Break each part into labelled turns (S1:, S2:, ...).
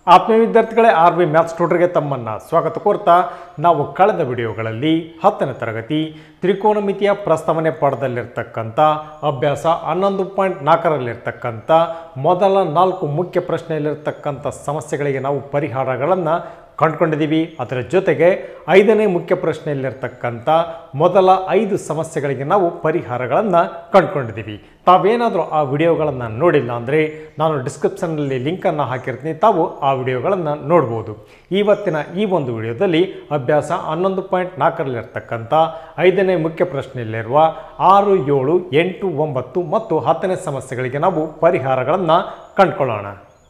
S1: ಆತ್ಮೀಯ ವಿದ್ಯಾರ್ಥಿಗಳೇ R B maths ಟ್ಯೂಟರ್ಗೆ ತಮ್ಮನ್ನು ಸ್ವಾಗತ ಕೋರ್ತಾ ನಾವು ಕಳೆದ ವಿಡಿಯೋಗಳಲ್ಲಿ ಹತ್ತನೇ ತರಗತಿ ತ್ರಿಕೋನಮಿತಿಯ ಪ್ರಸ್ತಾವನೆ ಪಾಠದಲ್ಲಿರ್ತಕ್ಕಂಥ ಅಭ್ಯಾಸ ಹನ್ನೊಂದು ಪಾಯಿಂಟ್ ನಾಲ್ಕರಲ್ಲಿರ್ತಕ್ಕಂಥ ಮೊದಲ ನಾಲ್ಕು ಮುಖ್ಯ ಪ್ರಶ್ನೆಯಲ್ಲಿರ್ತಕ್ಕಂಥ ಸಮಸ್ಯೆಗಳಿಗೆ ನಾವು ಪರಿಹಾರಗಳನ್ನು ಕಂಡುಕೊಂಡಿದ್ದೀವಿ ಅದರ ಜೊತೆಗೆ ಐದನೇ ಮುಖ್ಯ ಪ್ರಶ್ನೆಯಲ್ಲಿರ್ತಕ್ಕಂಥ ಮೊದಲ ಐದು ಸಮಸ್ಯೆಗಳಿಗೆ ನಾವು ಪರಿಹಾರಗಳನ್ನು ಕಂಡುಕೊಂಡಿದ್ದೀವಿ ತಾವೇನಾದರೂ ಆ ವಿಡಿಯೋಗಳನ್ನು ನೋಡಿಲ್ಲ ಅಂದರೆ ನಾನು ಡಿಸ್ಕ್ರಿಪ್ಷನ್ನಲ್ಲಿ ಲಿಂಕನ್ನು ಹಾಕಿರ್ತೀನಿ ತಾವು ಆ ವಿಡಿಯೋಗಳನ್ನು ನೋಡ್ಬೋದು ಇವತ್ತಿನ ಈ ಒಂದು ವಿಡಿಯೋದಲ್ಲಿ ಅಭ್ಯಾಸ ಹನ್ನೊಂದು ಪಾಯಿಂಟ್ ನಾಲ್ಕರಲ್ಲಿರ್ತಕ್ಕಂಥ ಐದನೇ ಮುಖ್ಯ ಪ್ರಶ್ನೆಯಲ್ಲಿರುವ ಆರು ಏಳು ಎಂಟು ಒಂಬತ್ತು ಮತ್ತು ಹತ್ತನೇ ಸಮಸ್ಯೆಗಳಿಗೆ ನಾವು ಪರಿಹಾರಗಳನ್ನು ಕಂಡುಕೊಳ್ಳೋಣ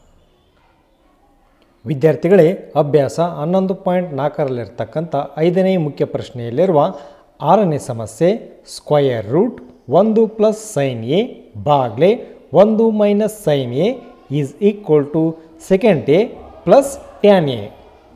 S1: ವಿದ್ಯಾರ್ಥಿಗಳೇ ಅಭ್ಯಾಸ ಹನ್ನೊಂದು ಪಾಯಿಂಟ್ ನಾಲ್ಕರಲ್ಲಿರ್ತಕ್ಕಂಥ ಐದನೇ ಮುಖ್ಯ ಪ್ರಶ್ನೆಯಲ್ಲಿರುವ ಆರನೇ ಸಮಸ್ಯೆ ಸ್ಕ್ವಯರ್ ರೂಟ್ ಒಂದು ಪ್ಲಸ್ ಸೈನ್ ಎ ಬಾಗ್ಲೆ ಒಂದು minus sine A is equal to second A plus tan A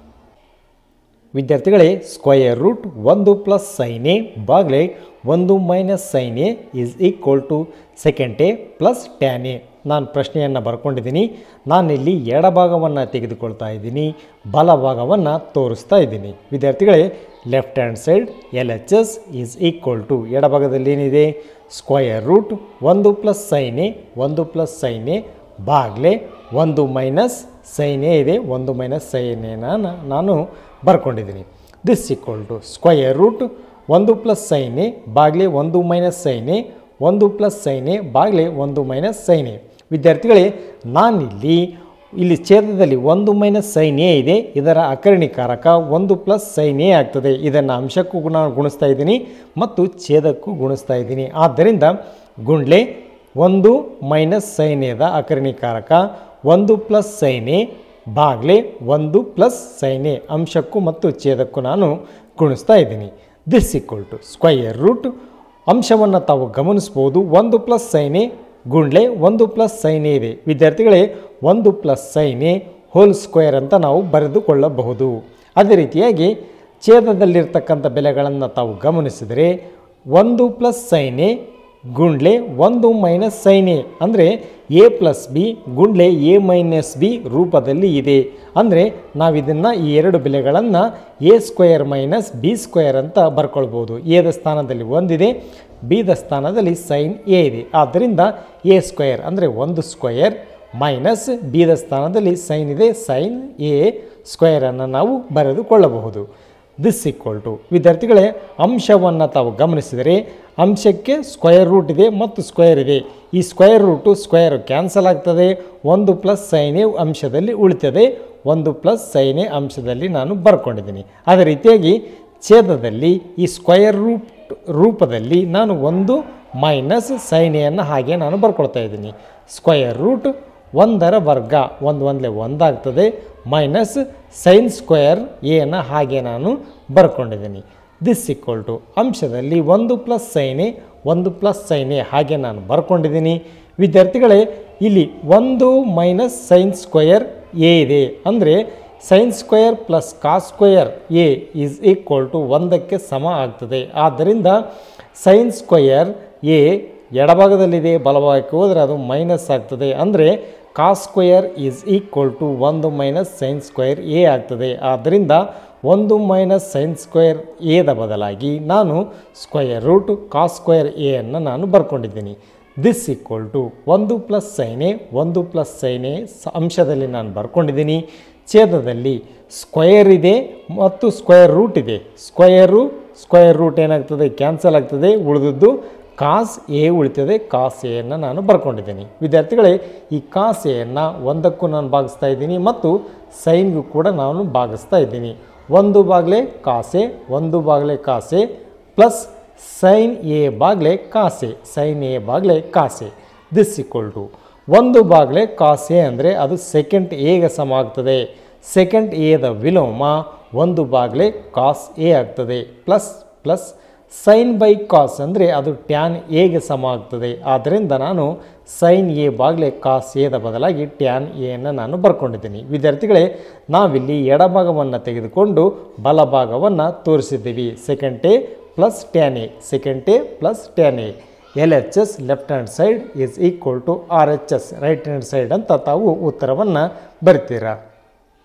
S1: ವಿದ್ಯಾರ್ಥಿಗಳೇ ಸ್ಕ್ವಯರ್ ರೂಟ್ ಒಂದು ಪ್ಲಸ್ ಸೈನ್ ಎ ಬಾಗ್ಲೆ ಒಂದು minus sine A is equal to second A plus tan A ನಾನು ಪ್ರಶ್ನೆಯನ್ನು ಬರ್ಕೊಂಡಿದ್ದೀನಿ ನಾನಿಲ್ಲಿ ಎಡಭಾಗವನ್ನು ತೆಗೆದುಕೊಳ್ತಾ ಇದ್ದೀನಿ ಬಲಭಾಗವನ್ನು ತೋರಿಸ್ತಾ ಇದ್ದೀನಿ ವಿದ್ಯಾರ್ಥಿಗಳೇ left hand side L H S is equal to ಎಡಭಾಗದಲ್ಲಿ ಏನಿದೆ ಸ್ಕ್ವಯರ್ ರೂಟ್ ಒಂದು ಪ್ಲಸ್ ಸೈನ್ ಎ ಒಂದು ಪ್ಲಸ್ ಸೈನ್ ಎ ಬಾಗ್ಲೆ ಒಂದು ಮೈನಸ್ ಸೈನ್ ಎ ಇದೆ ಒಂದು ಮೈನಸ್ ಸೈನ್ ಎನ ನಾನು ಬರ್ಕೊಂಡಿದ್ದೀನಿ this equal to square root ಒಂದು ಪ್ಲಸ್ ಸೈನ್ ಎ ಬಾಗ್ಲೆ ಒಂದು ಮೈನಸ್ ಸೈನ್ ಎ ಒಂದು ಪ್ಲಸ್ ಸೈನ್ ಎ ಬಾಗ್ಲೆ ಒಂದು ಮೈನಸ್ ಸೈನ್ ಎ ವಿದ್ಯಾರ್ಥಿಗಳೇ ನಾನಿಲ್ಲಿ ಇಲ್ಲಿ ಛೇದದಲ್ಲಿ ಒಂದು ಮೈನಸ್ ಸೈನ್ ಎ ಇದೆ ಇದರ ಅಕರ್ಣಿಕಾರಕ ಒಂದು ಪ್ಲಸ್ ಸೈನ್ ಎ ಆಗ್ತದೆ ಇದನ್ನು ಅಂಶಕ್ಕೂ ನಾನು ಗುಣಿಸ್ತಾ ಇದ್ದೀನಿ ಮತ್ತು ಛೇದಕ್ಕೂ ಗುಣಿಸ್ತಾ ಇದ್ದೀನಿ ಆದ್ದರಿಂದ ಗುಂಡ್ಲೆ ಒಂದು ಮೈನಸ್ ಸೈನ್ ಎದ ಅಕರ್ಣಿಕಾರಕ ಒಂದು ಪ್ಲಸ್ ಸೈನ್ ಎ ಬಾಗ್ಲೆ ಒಂದು ಪ್ಲಸ್ ಸೈನ್ ಎ ಅಂಶಕ್ಕೂ ಮತ್ತು ಛೇದಕ್ಕೂ ನಾನು ಗುಣಿಸ್ತಾ ಇದ್ದೀನಿ this equal to square root ಅಂಶವನ್ನು ತಾವು ಗಮನಿಸ್ಬೋದು ಒಂದು ಪ್ಲಸ್ ಸೈನ್ ಎ ಗುಂಡ್ಲೆ ಒಂದು ಪ್ಲಸ್ ಸೈನ್ ಎ ಇದೆ ವಿದ್ಯಾರ್ಥಿಗಳೇ ಒಂದು plus sine A whole square ಅಂತ ನಾವು ಬರೆದುಕೊಳ್ಳಬಹುದು ಅದೇ ರೀತಿಯಾಗಿ ಛೇದದಲ್ಲಿರ್ತಕ್ಕಂಥ ಬೆಲೆಗಳನ್ನು ತಾವು ಗಮನಿಸಿದರೆ ಒಂದು ಪ್ಲಸ್ ಸೈನ್ ಎ ಗುಂಡ್ಲೆ ಒಂದು ಮೈನಸ್ ಸೈನ್ ಎ ಅಂದರೆ ಎ ಪ್ಲಸ್ ಬಿ ಗುಂಡ್ಲೆ ಎ ಮೈನಸ್ ಬಿ ರೂಪದಲ್ಲಿ ಇದೆ ಅಂದರೆ ನಾವು ಇದನ್ನು ಈ ಎರಡು ಬೆಲೆಗಳನ್ನು A square minus B square ಅಂತ ಬರ್ಕೊಳ್ಬೋದು ಎದ ಸ್ಥಾನದಲ್ಲಿ ಒಂದಿದೆ ಬಿದ ಸ್ಥಾನದಲ್ಲಿ ಸೈನ್ ಎ ಇದೆ ಆದ್ದರಿಂದ ಎ ಸ್ಕ್ವಯರ್ ಅಂದರೆ ಒಂದು ಸ್ಕ್ವಯರ್ ಮೈನಸ್ ಬಿದ ಸ್ಥಾನದಲ್ಲಿ ಸೈನ್ ಇದೆ ಸೈನ್ ಎ ಸ್ಕ್ವಯರನ್ನು ನಾವು ಬರೆದುಕೊಳ್ಳಬಹುದು ದಿಸ್ ಈಕ್ವಲ್ ಟು ವಿದ್ಯಾರ್ಥಿಗಳೇ ಅಂಶವನ್ನು ತಾವು ಗಮನಿಸಿದರೆ ಅಂಶಕ್ಕೆ ಸ್ಕ್ವಯರ್ ರೂಟ್ ಇದೆ ಮತ್ತು ಸ್ಕ್ವಯರ್ ಇದೆ ಈ ಸ್ಕ್ವಯರ್ ರೂಟು ಸ್ಕ್ವಯರ್ ಕ್ಯಾನ್ಸಲ್ ಆಗ್ತದೆ ಒಂದು ಪ್ಲಸ್ ಸೈನೆ ಅಂಶದಲ್ಲಿ ಉಳಿತದೆ ಒಂದು ಪ್ಲಸ್ ಸೈನೆ ಅಂಶದಲ್ಲಿ ನಾನು ಬರ್ಕೊಂಡಿದ್ದೀನಿ ಅದೇ ರೀತಿಯಾಗಿ ಛೇದದಲ್ಲಿ ಈ ಸ್ಕ್ವಯರ್ ರೂಟ್ ರೂಪದಲ್ಲಿ ನಾನು ಒಂದು ಮೈನಸ್ ಸೈನೆಯನ್ನು ಹಾಗೆ ನಾನು ಬರ್ಕೊಳ್ತಾ ಇದ್ದೀನಿ ಸ್ಕ್ವಯರ್ ರೂಟ್ ಒಂದರ ವರ್ಗ ಒಂದು ಒಂದಲೇ ಒಂದಾಗ್ತದೆ ಮೈನಸ್ ಸೈನ್ ಸ್ಕ್ವಯರ್ ಎನ ಹಾಗೆ ನಾನು ಬರ್ಕೊಂಡಿದ್ದೀನಿ ದಿಸ್ ಈಕ್ವಲ್ ಟು ಅಂಶದಲ್ಲಿ ಒಂದು ಪ್ಲಸ್ ಸೈನೆ ಒಂದು ಪ್ಲಸ್ ಸೈನೆ ಹಾಗೆ ನಾನು ಬರ್ಕೊಂಡಿದ್ದೀನಿ ವಿದ್ಯಾರ್ಥಿಗಳೇ ಇಲ್ಲಿ ಒಂದು ಮೈನಸ್ ಸೈನ್ ಸ್ಕ್ವಯರ್ ಎ ಇದೆ ಅಂದರೆ sine square plus cos square A is equal to ಒಂದಕ್ಕೆ ಸಮ ಆಗ್ತದೆ ಆದ್ದರಿಂದ ಸೈನ್ ಸ್ಕ್ವಯರ್ ಎ ಎಡಭಾಗದಲ್ಲಿದೆ ಬಲಭಾಗಕ್ಕೆ ಹೋದರೆ ಅದು ಮೈನಸ್ ಆಗ್ತದೆ ಅಂದರೆ cos square is equal to ಒಂದು ಮೈನಸ್ ಸೈನ್ ಸ್ಕ್ವಯರ್ ಎ ಆಗ್ತದೆ ಆದ್ದರಿಂದ ಒಂದು ಮೈನಸ್ ಸೈನ್ ಸ್ಕ್ವಯರ್ ಎದ ಬದಲಾಗಿ ನಾನು square root cos square A ಅನ್ನು ನಾನು ಬರ್ಕೊಂಡಿದ್ದೀನಿ ದಿಸ್ ಈಕ್ವಲ್ ಟು ಒಂದು ಪ್ಲಸ್ ಸೈನೆ ಒಂದು ಪ್ಲಸ್ ಸೈನೆ ಸ ಅಂಶದಲ್ಲಿ ನಾನು ಬರ್ಕೊಂಡಿದ್ದೀನಿ ಛೇದದಲ್ಲಿ ಸ್ಕ್ವಯರ್ ಇದೆ ಮತ್ತು ಸ್ಕ್ವಯರ್ ರೂಟ್ ಇದೆ ಸ್ಕ್ವಯರು ಸ್ಕ್ವಯರ್ ರೂಟ್ ಏನಾಗ್ತದೆ ಕ್ಯಾನ್ಸಲ್ ಆಗ್ತದೆ ಉಳಿದದ್ದು ಕಾಸ್ ಎ ಉಳಿತದೆ ಕಾಸ್ ಎಯನ್ನು ನಾನು ಬರ್ಕೊಂಡಿದ್ದೀನಿ ವಿದ್ಯಾರ್ಥಿಗಳೇ ಈ ಕಾಸ್ ಎಯನ್ನು ಒಂದಕ್ಕೂ ನಾನು ಭಾಗಿಸ್ತಾ ಇದ್ದೀನಿ ಮತ್ತು ಸೈನ್ಗೂ ಕೂಡ ನಾನು ಭಾಗಿಸ್ತಾ ಇದ್ದೀನಿ ಒಂದು ಬಾಗ್ಲೆ ಕಾಸೆ ಒಂದು ಬಾಗ್ಲೆ ಕಾಸೆ ಪ್ಲಸ್ ಸೈನ್ ಎ ಬಾಗ್ಲೆ ಕಾಸೆ ಸೈನ್ ಎ ಬಾಗ್ಲೆ ಕಾಸೆ ದಿಸ್ ಈಕ್ವಲ್ ಟು ಒಂದು ಬಾಗ್ಲೆ ಕಾಸೆ ಅಂದರೆ ಅದು ಸೆಕೆಂಡ್ ಎಗೆ ಸಮ ಆಗ್ತದೆ ಸೆಕೆಂಡ್ ಎದ ವಿಲೋಮ ಒಂದು ಬಾಗ್ಲೆ ಕಾಸ್ ಎ ಆಗ್ತದೆ plus plus sine by cos ಅಂದರೆ ಅದು ಟ್ಯಾನ್ ಎಗೆ ಸಮ ಆಗ್ತದೆ ಆದ್ದರಿಂದ ನಾನು ಸೈನ್ ಎ ಬಾಗ್ಲೆ ಕಾಸ್ ಎದ ಬದಲಾಗಿ ಟ್ಯಾನ್ ಎಯನ್ನು ನಾನು ಬರ್ಕೊಂಡಿದ್ದೀನಿ ವಿದ್ಯಾರ್ಥಿಗಳೇ ನಾವಿಲ್ಲಿ ಎಡಭಾಗವನ್ನು ತೆಗೆದುಕೊಂಡು ಬಲಭಾಗವನ್ನು ತೋರಿಸಿದ್ದೀವಿ second A plus tan A second A plus tan A L H S left hand side is equal to R H S right hand side ಅಂತ ತಾವು ಉತ್ತರವನ್ನು ಬರ್ತೀರಾ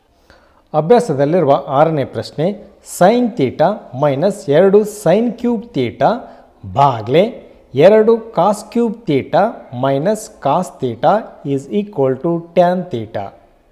S1: ಅಭ್ಯಾಸದಲ್ಲಿರುವ ಆರನೇ ಪ್ರಶ್ನೆ ಸೈನ್ ತೀಟಾ ಮೈನಸ್ ಎರಡು ಸೈನ್ ಕ್ಯೂಬ್ ತೀಟಾ ಬಾಗ್ಲೆ ಎರಡು cos cube theta minus cos theta is equal to tan theta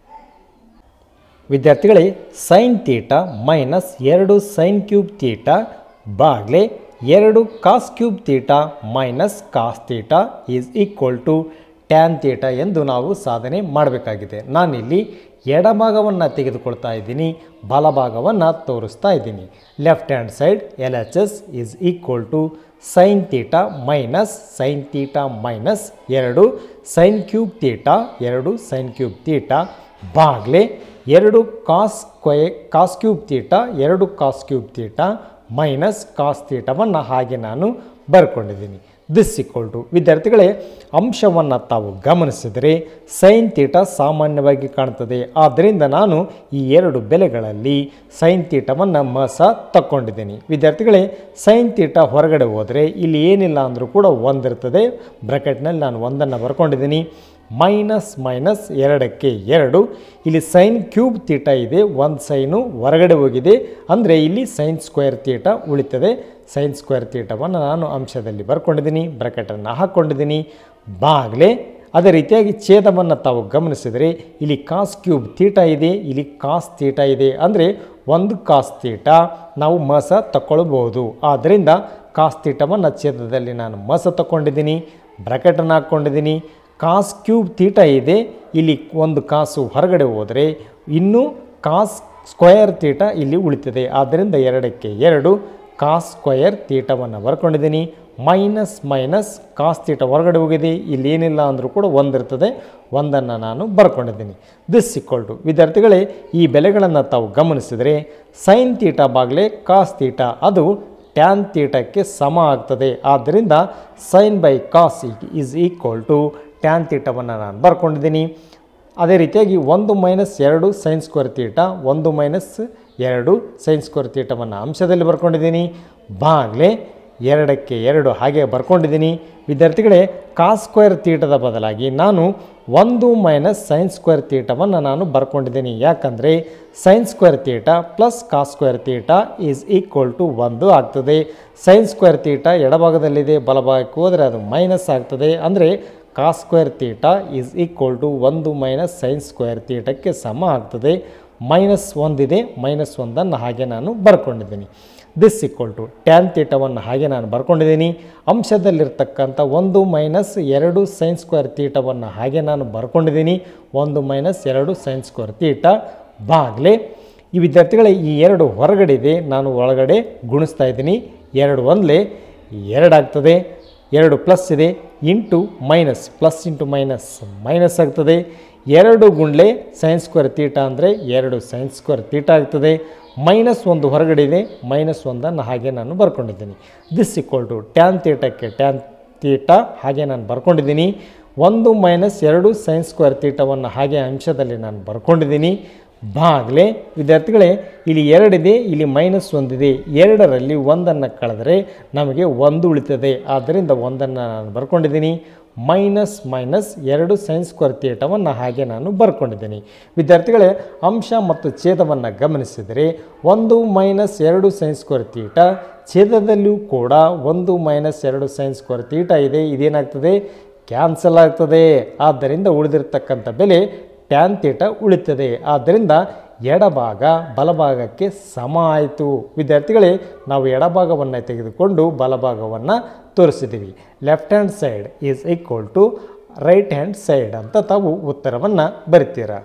S1: ವಿದ್ಯಾರ್ಥಿಗಳೇ ಸೈನ್ ತೀಟಾ ಮೈನಸ್ ಎರಡು ಸೈನ್ ಕ್ಯೂಬ್ ತೀಟಾ ಬಾಗ್ಲೆ ಎರಡು cos cube theta minus cos theta is equal to tan theta ಎಂದು ನಾವು ಸಾಧನೆ ಮಾಡಬೇಕಾಗಿದೆ ನಾನಿಲ್ಲಿ ಎಡಭಾಗವನ್ನು ತೆಗೆದುಕೊಳ್ತಾ ಇದ್ದೀನಿ ಬಲಭಾಗವನ್ನು ತೋರಿಸ್ತಾ ಇದ್ದೀನಿ left hand side L H S is equal to sine theta minus sine theta minus ಎರಡು ಸೈನ್ ಕ್ಯೂಬ್ ತೀಟಾ ಎರಡು ಸೈನ್ ಕ್ಯೂಬ್ ತೀಟಾ ಬಾಗ್ಲೆ ಎರಡು ಕಾಸ್ ಕ್ವಯ ಕಾಸ್ ಕ್ಯೂಬ್ ತೀಟಾ ಎರಡು cos cube theta minus cos ತೀಟವನ್ನು ಹಾಗೆ ನಾನು ಬರ್ಕೊಂಡಿದ್ದೀನಿ ದಿಸ್ ಇಕ್ವಲ್ ಟು ವಿದ್ಯಾರ್ಥಿಗಳೇ ಅಂಶವನ್ನು ತಾವು ಗಮನಿಸಿದರೆ ಸೈನ್ ತೀಟ ಸಾಮಾನ್ಯವಾಗಿ ಕಾಣ್ತದೆ ಆದ್ದರಿಂದ ನಾನು ಈ ಎರಡು ಬೆಲೆಗಳಲ್ಲಿ ಸೈನ್ ತೀಟವನ್ನು ಮಸ ತಕ್ಕೊಂಡಿದ್ದೀನಿ ವಿದ್ಯಾರ್ಥಿಗಳೇ ಸೈನ್ ತೀಟ ಹೊರಗಡೆ ಹೋದರೆ ಇಲ್ಲಿ ಏನಿಲ್ಲ ಅಂದರೂ ಕೂಡ ಒಂದಿರ್ತದೆ ಬ್ರ್ಯಾಕೆಟ್ನಲ್ಲಿ ನಾನು ಒಂದನ್ನು ಬರ್ಕೊಂಡಿದ್ದೀನಿ ಮೈನಸ್ ಮೈನಸ್ ಎರಡಕ್ಕೆ ಎರಡು ಇಲ್ಲಿ ಸೈನ್ ಕ್ಯೂಬ್ ತೀಟ ಇದೆ ಒಂದು ಸೈನು ಹೊರಗಡೆ ಹೋಗಿದೆ ಅಂದರೆ ಇಲ್ಲಿ ಸೈನ್ ಸ್ಕ್ವೇರ್ ತೀಟ ಉಳಿತದೆ ಸೈನ್ ಸ್ಕ್ವೇರ್ ತೀಟವನ್ನು ನಾನು ಅಂಶದಲ್ಲಿ ಬರ್ಕೊಂಡಿದ್ದೀನಿ ಬ್ರ್ಯಾಕೆಟನ್ನು ಹಾಕ್ಕೊಂಡಿದ್ದೀನಿ ಬಾಗ್ಲೆ ಅದೇ ರೀತಿಯಾಗಿ ಛೇದವನ್ನು ತಾವು ಗಮನಿಸಿದರೆ ಇಲ್ಲಿ ಕಾಸ್ ಕ್ಯೂಬ್ ತೀಟ ಇದೆ ಇಲ್ಲಿ ಕಾಸ್ ತೀಟ ಇದೆ ಅಂದರೆ ಒಂದು ಕಾಸ್ ತೀಟ ನಾವು ಮಸ ತಗೊಳ್ಬೋದು ಆದ್ದರಿಂದ ಕಾಸ್ ತೀಟವನ್ನು ಛೇದದಲ್ಲಿ ನಾನು ಮಸ ತಗೊಂಡಿದ್ದೀನಿ ಬ್ರ್ಯಾಕೆಟನ್ನು ಹಾಕ್ಕೊಂಡಿದ್ದೀನಿ ಕಾಸ್ ಕ್ಯೂಬ್ ತೀಟ ಇದೆ ಇಲ್ಲಿ ಒಂದು ಕಾಸು ಹೊರಗಡೆ ಹೋದರೆ ಇನ್ನೂ ಕಾಸ್ ಸ್ಕ್ವಯರ್ ತೀಟ ಇಲ್ಲಿ ಉಳಿತದೆ ಆದ್ದರಿಂದ ಎರಡಕ್ಕೆ ಎರಡು ಕಾಸ್ ಸ್ಕ್ವಯರ್ ತೀಟವನ್ನು ಬರ್ಕೊಂಡಿದ್ದೀನಿ ಮೈನಸ್ ಮೈನಸ್ ಕಾಸ್ ತೀಟ ಹೊರಗಡೆ ಹೋಗಿದೆ ಇಲ್ಲಿ ಏನಿಲ್ಲ ಅಂದರೂ ಕೂಡ ಒಂದಿರ್ತದೆ ಒಂದನ್ನು ನಾನು ಬರ್ಕೊಂಡಿದ್ದೀನಿ ದಿಸ್ ಇಕ್ವಲ್ ಟು ವಿದ್ಯಾರ್ಥಿಗಳೇ ಈ ಬೆಲೆಗಳನ್ನು ತಾವು ಗಮನಿಸಿದರೆ ಸೈನ್ ತೀಟ ಬಾಗಲೇ ಕಾಸ್ ತೀಟ ಅದು ಟ್ಯಾನ್ ತೀಟಕ್ಕೆ ಸಮ ಆಗ್ತದೆ ಆದ್ದರಿಂದ sine by cos is equal to tan ತೀಟವನ್ನು ನಾನು ಬರ್ಕೊಂಡಿದ್ದೀನಿ ಅದೇ ರೀತಿಯಾಗಿ ಒಂದು ಮೈನಸ್ ಎರಡು ಸೈನ್ ಸ್ಕ್ವೇರ್ ತೀಟ ಒಂದು ಮೈನಸ್ ಎರಡು ಸೈನ್ ಸ್ಕ್ವೇರ್ ತೀಟವನ್ನು ಅಂಶದಲ್ಲಿ ಬರ್ಕೊಂಡಿದ್ದೀನಿ ಬಾಗ್ಲೆ ಎರಡಕ್ಕೆ ಎರಡು ಹಾಗೆ ಬರ್ಕೊಂಡಿದ್ದೀನಿ ವಿದ್ಯಾರ್ಥಿಗಳೇ ಕಾಸ್ ಸ್ಕ್ವೇರ್ ತೀಟದ ಬದಲಾಗಿ ನಾನು ಒಂದು ಮೈನಸ್ ಸೈನ್ ಸ್ಕ್ವೇರ್ ತೀಟವನ್ನು ನಾನು ಬರ್ಕೊಂಡಿದ್ದೀನಿ ಯಾಕಂದರೆ sine square theta plus cos square theta is equal to ಒಂದು ಆಗ್ತದೆ ಸೈನ್ ಸ್ಕ್ವೇರ್ ತೀಟ ಎಡಭಾಗದಲ್ಲಿದೆ ಬಲಭಾಗಕ್ಕೆ ಹೋದರೆ ಅದು ಮೈನಸ್ ಆಗ್ತದೆ ಅಂದರೆ cos square theta is equal to ಒಂದು ಮೈನಸ್ ಸೈನ್ ಸ್ಕ್ವೇರ್ ತೀಟಕ್ಕೆ ಸಮ ಆಗ್ತದೆ ಮೈನಸ್ ಒಂದಿದೆ ಮೈನಸ್ ಒಂದನ್ನು ಹಾಗೆ ನಾನು ಬರ್ಕೊಂಡಿದ್ದೀನಿ ದಿಸ್ ಈಕ್ವಲ್ ಟು ಟ್ಯಾನ್ ತೀಟವನ್ನು ಹಾಗೆ ನಾನು ಬರ್ಕೊಂಡಿದ್ದೀನಿ ಅಂಶದಲ್ಲಿರ್ತಕ್ಕಂಥ ಒಂದು ಮೈನಸ್ ಎರಡು ಸೈನ್ ಸ್ಕ್ವೇರ್ ತೀಟವನ್ನು ಹಾಗೆ ನಾನು ಬರ್ಕೊಂಡಿದ್ದೀನಿ ಒಂದು ಮೈನಸ್ ಎರಡು ಸೈನ್ ಸ್ಕ್ವೇರ್ ತೀಟ ಬಾಗ್ಲೆ ಈ ವಿದ್ಯಾರ್ಥಿಗಳೇ ಈ ಎರಡು ಹೊರಗಡೆ ಇದೆ ನಾನು ಒಳಗಡೆ ಗುಣಿಸ್ತಾ ಇದ್ದೀನಿ ಎರಡು ಒಂದಲೇ ಎರಡಾಗ್ತದೆ ಎರಡು ಪ್ಲಸ್ ಇದೆ into minus plus into minus minus ಆಗ್ತದೆ ಎರಡು ಗುಂಡ್ಲೆ ಸೈನ್ ಸ್ಕ್ವೇರ್ ತೀಟ ಅಂದರೆ ಎರಡು ಸೈನ್ ಸ್ಕ್ವೇರ್ ತೀಟ ಆಗ್ತದೆ ಮೈನಸ್ ಒಂದು ಹೊರಗಡೆ ಇದೆ ಮೈನಸ್ ಒಂದನ್ನು ಹಾಗೆ ನಾನು ಬರ್ಕೊಂಡಿದ್ದೀನಿ ದಿಸ್ ಇಕ್ವಲ್ ಟು ಟ್ಯಾನ್ ತೀಟಕ್ಕೆ ಟ್ಯಾನ್ ತೀಟ ಹಾಗೆ ನಾನು ಬರ್ಕೊಂಡಿದ್ದೀನಿ ಒಂದು ಮೈನಸ್ ಎರಡು ಸೈನ್ ಸ್ಕ್ವೇರ್ ತೀಟವನ್ನು ಹಾಗೆ ಅಂಶದಲ್ಲಿ ನಾನು ಬರ್ಕೊಂಡಿದ್ದೀನಿ ಬಾಗ್ಲೆ ವಿದ್ಯಾರ್ಥಿಗಳೇ ಇಲ್ಲಿ ಎರಡಿದೆ ಇಲ್ಲಿ ಮೈನಸ್ ಒಂದಿದೆ ಎರಡರಲ್ಲಿ ಒಂದನ್ನು ಕಳೆದರೆ ನಮಗೆ ಒಂದು ಉಳಿತದೆ ಆದ್ದರಿಂದ ಒಂದನ್ನು ನಾನು ಬರ್ಕೊಂಡಿದ್ದೀನಿ ಮೈನಸ್ ಮೈನಸ್ ಎರಡು ಸೈನ್ ಸ್ಕ್ವೇರ್ ತೀಟವನ್ನು ಹಾಗೆ ನಾನು ಬರ್ಕೊಂಡಿದ್ದೀನಿ ವಿದ್ಯಾರ್ಥಿಗಳೇ ಅಂಶ ಮತ್ತು ಛೇದವನ್ನು ಗಮನಿಸಿದರೆ ಒಂದು ಮೈನಸ್ ಎರಡು ಸೈನ್ ಸ್ಕ್ವೇರ್ ತೀಟ ಛೇದದಲ್ಲಿಯೂ ಕೂಡ ಒಂದು ಮೈನಸ್ ಎರಡು ಸೈನ್ ಸ್ಕ್ವೇರ್ ತೀಟ ಇದೆ ಇದೇನಾಗ್ತದೆ ಕ್ಯಾನ್ಸಲ್ ಆಗ್ತದೆ ಆದ್ದರಿಂದ ಉಳಿದಿರ್ತಕ್ಕಂಥ ಬೆಲೆ ಟ್ಯಾನ್ ತೀಟ ಉಳಿತದೆ ಆದ್ದರಿಂದ ಎಡಭಾಗ ಬಲಭಾಗಕ್ಕೆ ಸಮ ಆಯಿತು ವಿದ್ಯಾರ್ಥಿಗಳೇ ನಾವು ಎಡಭಾಗವನ್ನು ತೆಗೆದುಕೊಂಡು ಬಲಭಾಗವನ್ನು ತೋರಿಸಿದ್ದೀವಿ left hand side is equal to right hand side ಅಂತ ತಾವು ಉತ್ತರವನ್ನು ಬರಿತೀರಾ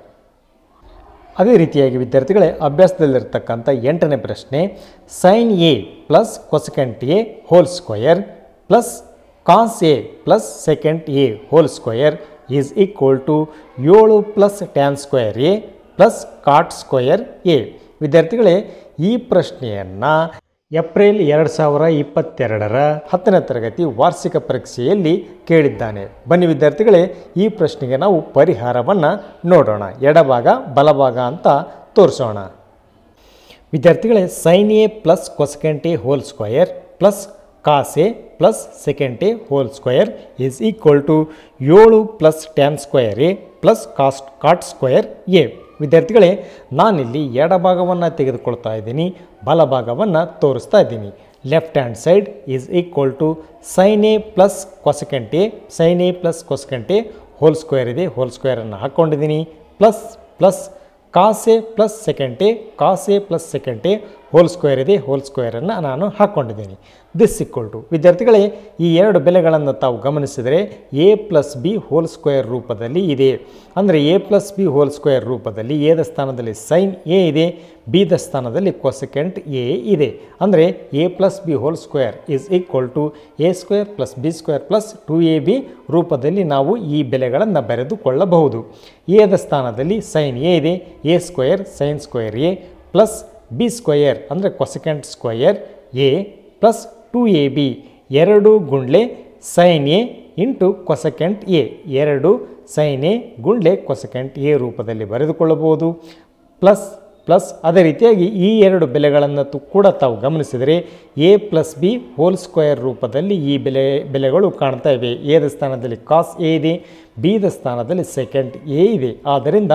S1: ಅದೇ ರೀತಿಯಾಗಿ ವಿದ್ಯಾರ್ಥಿಗಳೇ ಅಭ್ಯಾಸದಲ್ಲಿರ್ತಕ್ಕಂಥ ಎಂಟನೇ ಪ್ರಶ್ನೆ sine A plus cosecant A whole square plus cos A plus secant A whole square is equal to ಏಳು plus tan square A plus cot square A ವಿದ್ಯಾರ್ಥಿಗಳೇ ಈ ಪ್ರಶ್ನೆಯನ್ನು ಏಪ್ರಿಲ್ ಎರಡು ಸಾವಿರ ಇಪ್ಪತ್ತೆರಡರ ಹತ್ತನೇ ತರಗತಿ ವಾರ್ಷಿಕ ಪರೀಕ್ಷೆಯಲ್ಲಿ ಕೇಳಿದ್ದಾನೆ ಬನ್ನಿ ವಿದ್ಯಾರ್ಥಿಗಳೇ ಈ ಪ್ರಶ್ನೆಗೆ ನಾವು ಪರಿಹಾರವನ್ನು ನೋಡೋಣ ಎಡಭಾಗ ಬಲಭಾಗ ಅಂತ ತೋರಿಸೋಣ ವಿದ್ಯಾರ್ಥಿಗಳೇ sine A plus cosecant A whole square plus cos A plus secant A whole square is equal to ಏಳು plus tan square A plus cost cot square A ವಿದ್ಯಾರ್ಥಿಗಳೇ ನಾನಿಲ್ಲಿ ಎಡಭಾಗವನ್ನು ತೆಗೆದುಕೊಳ್ತಾ ಇದ್ದೀನಿ ಬಲಭಾಗವನ್ನು ತೋರಿಸ್ತಾ ಇದ್ದೀನಿ left hand side is equal to sine A plus cosecant A sine A plus cosecant A whole square ಇದೆ ಹೋಲ್ ಸ್ಕ್ವೇರನ್ನು ಹಾಕ್ಕೊಂಡಿದ್ದೀನಿ plus plus cos A plus secant A cos A plus secant A whole square ಇದೆ whole ಸ್ಕ್ವೇರನ್ನು ನಾನು ಹಾಕ್ಕೊಂಡಿದ್ದೀನಿ this equal to ವಿದ್ಯಾರ್ಥಿಗಳೇ ಈ ಎರಡು ಬೆಲೆಗಳನ್ನು ತಾವು ಗಮನಿಸಿದರೆ A plus B whole square ರೂಪದಲ್ಲಿ ಇದೆ ಅಂದರೆ A plus B whole square ರೂಪದಲ್ಲಿ ಎದ ಸ್ಥಾನದಲ್ಲಿ ಸೈನ್ ಎ ಇದೆ ಬಿದ ಸ್ಥಾನದಲ್ಲಿ ಕೊಸೆಕೆಂಟ್ ಎ ಇದೆ ಅಂದರೆ A plus B whole square is equal to A square plus B square plus two A B ರೂಪದಲ್ಲಿ ನಾವು ಈ ಬೆಲೆಗಳನ್ನು ಬರೆದುಕೊಳ್ಳಬಹುದು ಎದ ಸ್ಥಾನದಲ್ಲಿ ಸೈನ್ ಎ ಇದೆ A square sine square A plus B square ಅಂದರೆ cosecant square A plus two A B ಎರಡು ಗುಂಡ್ಲೆ sine A into cosecant A ಎರಡು ಸೈನ್ ಎ ಗುಂಡ್ಲೆ ಕೊಸೆಕೆಂಟ್ ಎ ರೂಪದಲ್ಲಿ ಬರೆದುಕೊಳ್ಳಬಹುದು ಪ್ಲಸ್ ಪ್ಲಸ್ ಅದೇ ರೀತಿಯಾಗಿ ಈ ಎರಡು ಬೆಲೆಗಳನ್ನು ತು- ಕೂಡ ತಾವು ಗಮನಿಸಿದರೆ A plus B whole square ರೂಪದಲ್ಲಿ ಈ ಬೆಲೆ ಬೆಲೆಗಳು ಕಾಣ್ತಾ ಇವೆ ಎದ ಸ್ಥಾನದಲ್ಲಿ ಕಾಸ್ ಎ ಇದೆ ಬಿದ ಸ್ಥಾನದಲ್ಲಿ ಸೆಕೆಂಡ್ ಎ ಇದೆ ಆದ್ದರಿಂದ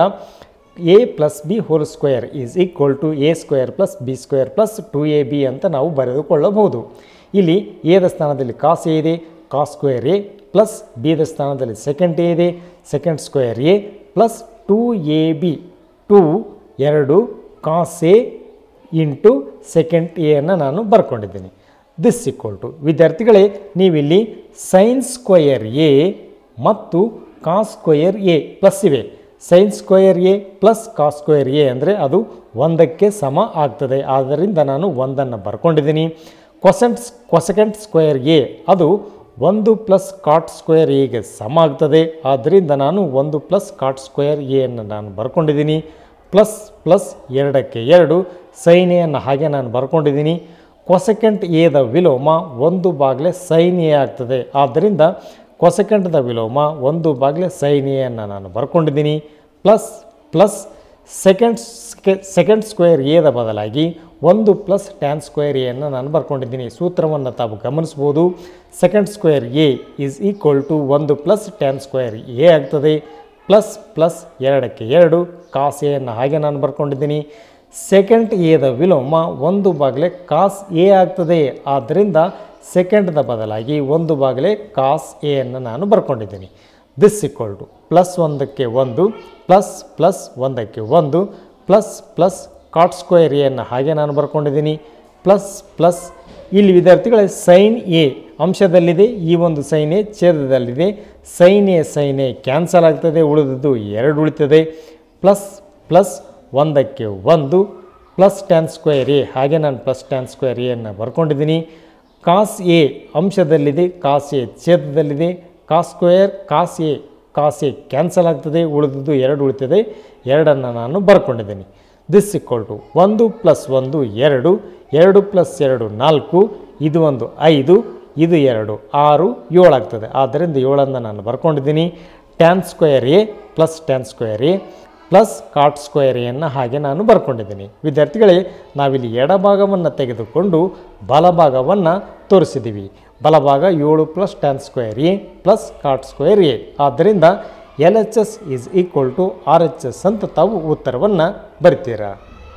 S1: A plus B whole square is equal to A square plus B square plus two A B ಅಂತ ನಾವು ಬರೆದುಕೊಳ್ಳಬಹುದು ಇಲ್ಲಿ ಎದ ಸ್ಥಾನದಲ್ಲಿ ಕಾಸ್ ಎ ಇದೆ ಕಾಸ್ ಸ್ಕ್ವೇರ್ ಎ ಪ್ಲಸ್ ಬಿದ ಸ್ಥಾನದಲ್ಲಿ ಸೆಕೆಂಡ್ ಎ ಇದೆ secant square A plus two A B two ಎರಡು ಕಾಸ್ ಎ ಇಂಟು ಸೆಕೆಂಡ್ ಎಯನ್ನು ನಾನು ಬರ್ಕೊಂಡಿದ್ದೀನಿ ದಿಸ್ ಈಕ್ವಲ್ ಟು ವಿದ್ಯಾರ್ಥಿಗಳೇ ನೀವಿಲ್ಲಿ ಸೈನ್ ಸ್ಕ್ವಯರ್ ಎ ಮತ್ತು ಕಾಸ್ ಸ್ಕ್ವಯರ್ ಎ ಪ್ಲಸ್ ಇವೆ sine square A plus cos square A ಅಂದರೆ ಅದು ಒಂದಕ್ಕೆ ಸಮ ಆಗ್ತದೆ ಆದ್ದರಿಂದ ನಾನು ಒಂದನ್ನು ಬರ್ಕೊಂಡಿದ್ದೀನಿ ಕೊಸೆಂಟ್ ಕೊಸೆಕೆಂಟ್ ಸ್ಕ್ವೇರ್ ಎ ಅದು ಒಂದು ಪ್ಲಸ್ ಕಾಟ್ ಸ್ಕ್ವೇರ್ ಎಗೆ ಸಮ ಆಗ್ತದೆ ಆದ್ದರಿಂದ ನಾನು ಒಂದು ಪ್ಲಸ್ ಕಾಟ್ ಸ್ಕ್ವೇರ್ ಎಯನ್ನು ನಾನು ಬರ್ಕೊಂಡಿದ್ದೀನಿ ಪ್ಲಸ್ ಪ್ಲಸ್ ಎರಡಕ್ಕೆ ಎರಡು ಸೈನ್ ಎಯನ್ನು ಹಾಗೆ ನಾನು ಬರ್ಕೊಂಡಿದ್ದೀನಿ ಕೊಸೆಕೆಂಟ್ ಎದ ವಿಲೋಮ ಒಂದು ಬಾಗಿಲೆ ಸೈನ್ ಎ ಆಗ್ತದೆ ಆದ್ದರಿಂದ ಕೊಸೆಕೆಂಟ್ದ ವಿಲೋಮ ಒಂದು ಬಾಗಿಲೆ ಸೈನ್ ಎಯನ್ನು ನಾನು ಬರ್ಕೊಂಡಿದ್ದೀನಿ plus plus secant secant square ಎದ ಬದಲಾಗಿ ಒಂದು ಪ್ಲಸ್ ಟ್ಯಾನ್ ಸ್ಕ್ವೇರ್ ಎಯನ್ನು ನಾನು ಬರ್ಕೊಂಡಿದ್ದೀನಿ ಸೂತ್ರವನ್ನು ತಾವು ಗಮನಿಸ್ಬೋದು secant square A is equal to ಒಂದು ಪ್ಲಸ್ ಟ್ಯಾನ್ ಸ್ಕ್ವೇರ್ ಎ ಆಗ್ತದೆ ಪ್ಲಸ್ ಪ್ಲಸ್ ಎರಡಕ್ಕೆ ಎರಡು ಕಾಸ್ ಎಯನ್ನು ಹಾಗೆ ನಾನು ಬರ್ಕೊಂಡಿದ್ದೀನಿ ಸೆಕೆಂಡ್ ಎದ ವಿಲೋಮ ಒಂದು ಬಾಗಿಲೆ ಕಾಸ್ ಎ ಆಗ್ತದೆ ಆದ್ದರಿಂದ ಸೆಕೆಂಡ್ದ ಬದಲಾಗಿ ಒಂದು ಬಾಗಿಲೆ ಕಾಸ್ ಎಯನ್ನು ನಾನು ಬರ್ಕೊಂಡಿದ್ದೀನಿ ದಿಸ್ ಇಕ್ವಲ್ ಟು ಪ್ಲಸ್ ಒಂದಕ್ಕೆ ಒಂದು ಪ್ಲಸ್ ಪ್ಲಸ್ ಒಂದಕ್ಕೆ ಒಂದು ಪ್ಲಸ್ ಪ್ಲಸ್ ಕಾಟ್ ಸ್ಕ್ವೇರ್ ಎಯನ್ನು ಹಾಗೆ ನಾನು ಬರ್ಕೊಂಡಿದ್ದೀನಿ ಪ್ಲಸ್ ಪ್ಲಸ್ ಇಲ್ಲಿ ವಿದ್ಯಾರ್ಥಿಗಳೇ ಸೈನ್ ಎ ಅಂಶದಲ್ಲಿದೆ ಈ ಒಂದು ಸೈನ್ ಎ ಛೇದದಲ್ಲಿದೆ sine A sine A cancel ಆಗ್ತದೆ ಉಳಿದದ್ದು ಎರಡು ಉಳಿತದೆ ಪ್ಲಸ್ ಪ್ಲಸ್ ಒಂದಕ್ಕೆ ಒಂದು ಪ್ಲಸ್ ಟ್ಯಾನ್ ಸ್ಕ್ವೇರ್ ಎ ಹಾಗೆ ನಾನು ಪ್ಲಸ್ ಟ್ಯಾನ್ ಸ್ಕ್ವೇರ್ ಎಯನ್ನು ಬರ್ಕೊಂಡಿದ್ದೀನಿ ಕಾಸ್ ಎ ಅಂಶದಲ್ಲಿದೆ ಕಾಸ್ ಎ ಛೇದದಲ್ಲಿದೆ cos square cos A cos A cancel ಆಗ್ತದೆ ಉಳಿದದ್ದು ಎರಡು ಉಳಿತದೆ ಎರಡನ್ನು ನಾನು ಬರ್ಕೊಂಡಿದ್ದೀನಿ ದಿಸ್ ಇಕ್ವಲ್ ಟು ಒಂದು ಪ್ಲಸ್ ಒಂದು ಎರಡು ಎರಡು ಪ್ಲಸ್ ಎರಡು ನಾಲ್ಕು ಇದು ಒಂದು ಐದು ಇದು ಎರಡು ಆರು ಏಳು ಆಗ್ತದೆ ಆದ್ದರಿಂದ ಏಳನ್ನು ನಾನು ಬರ್ಕೊಂಡಿದ್ದೀನಿ tan square A plus tan square A plus cot square ಎನ್ನು ಹಾಗೆ ನಾನು ಬರ್ಕೊಂಡಿದ್ದೀನಿ ವಿದ್ಯಾರ್ಥಿಗಳೇ ನಾವಿಲ್ಲಿ ಎಡಭಾಗವನ್ನು ತೆಗೆದುಕೊಂಡು ಬಲಭಾಗವನ್ನು ತೋರಿಸಿದ್ದೀವಿ ಬಲಭಾಗ ಏಳು plus tan square A plus cot square A ಆದ್ದರಿಂದ L H S is equal to R H S ಅಂತ ತಾವು ಉತ್ತರವನ್ನು ಬರಿತೀರಾ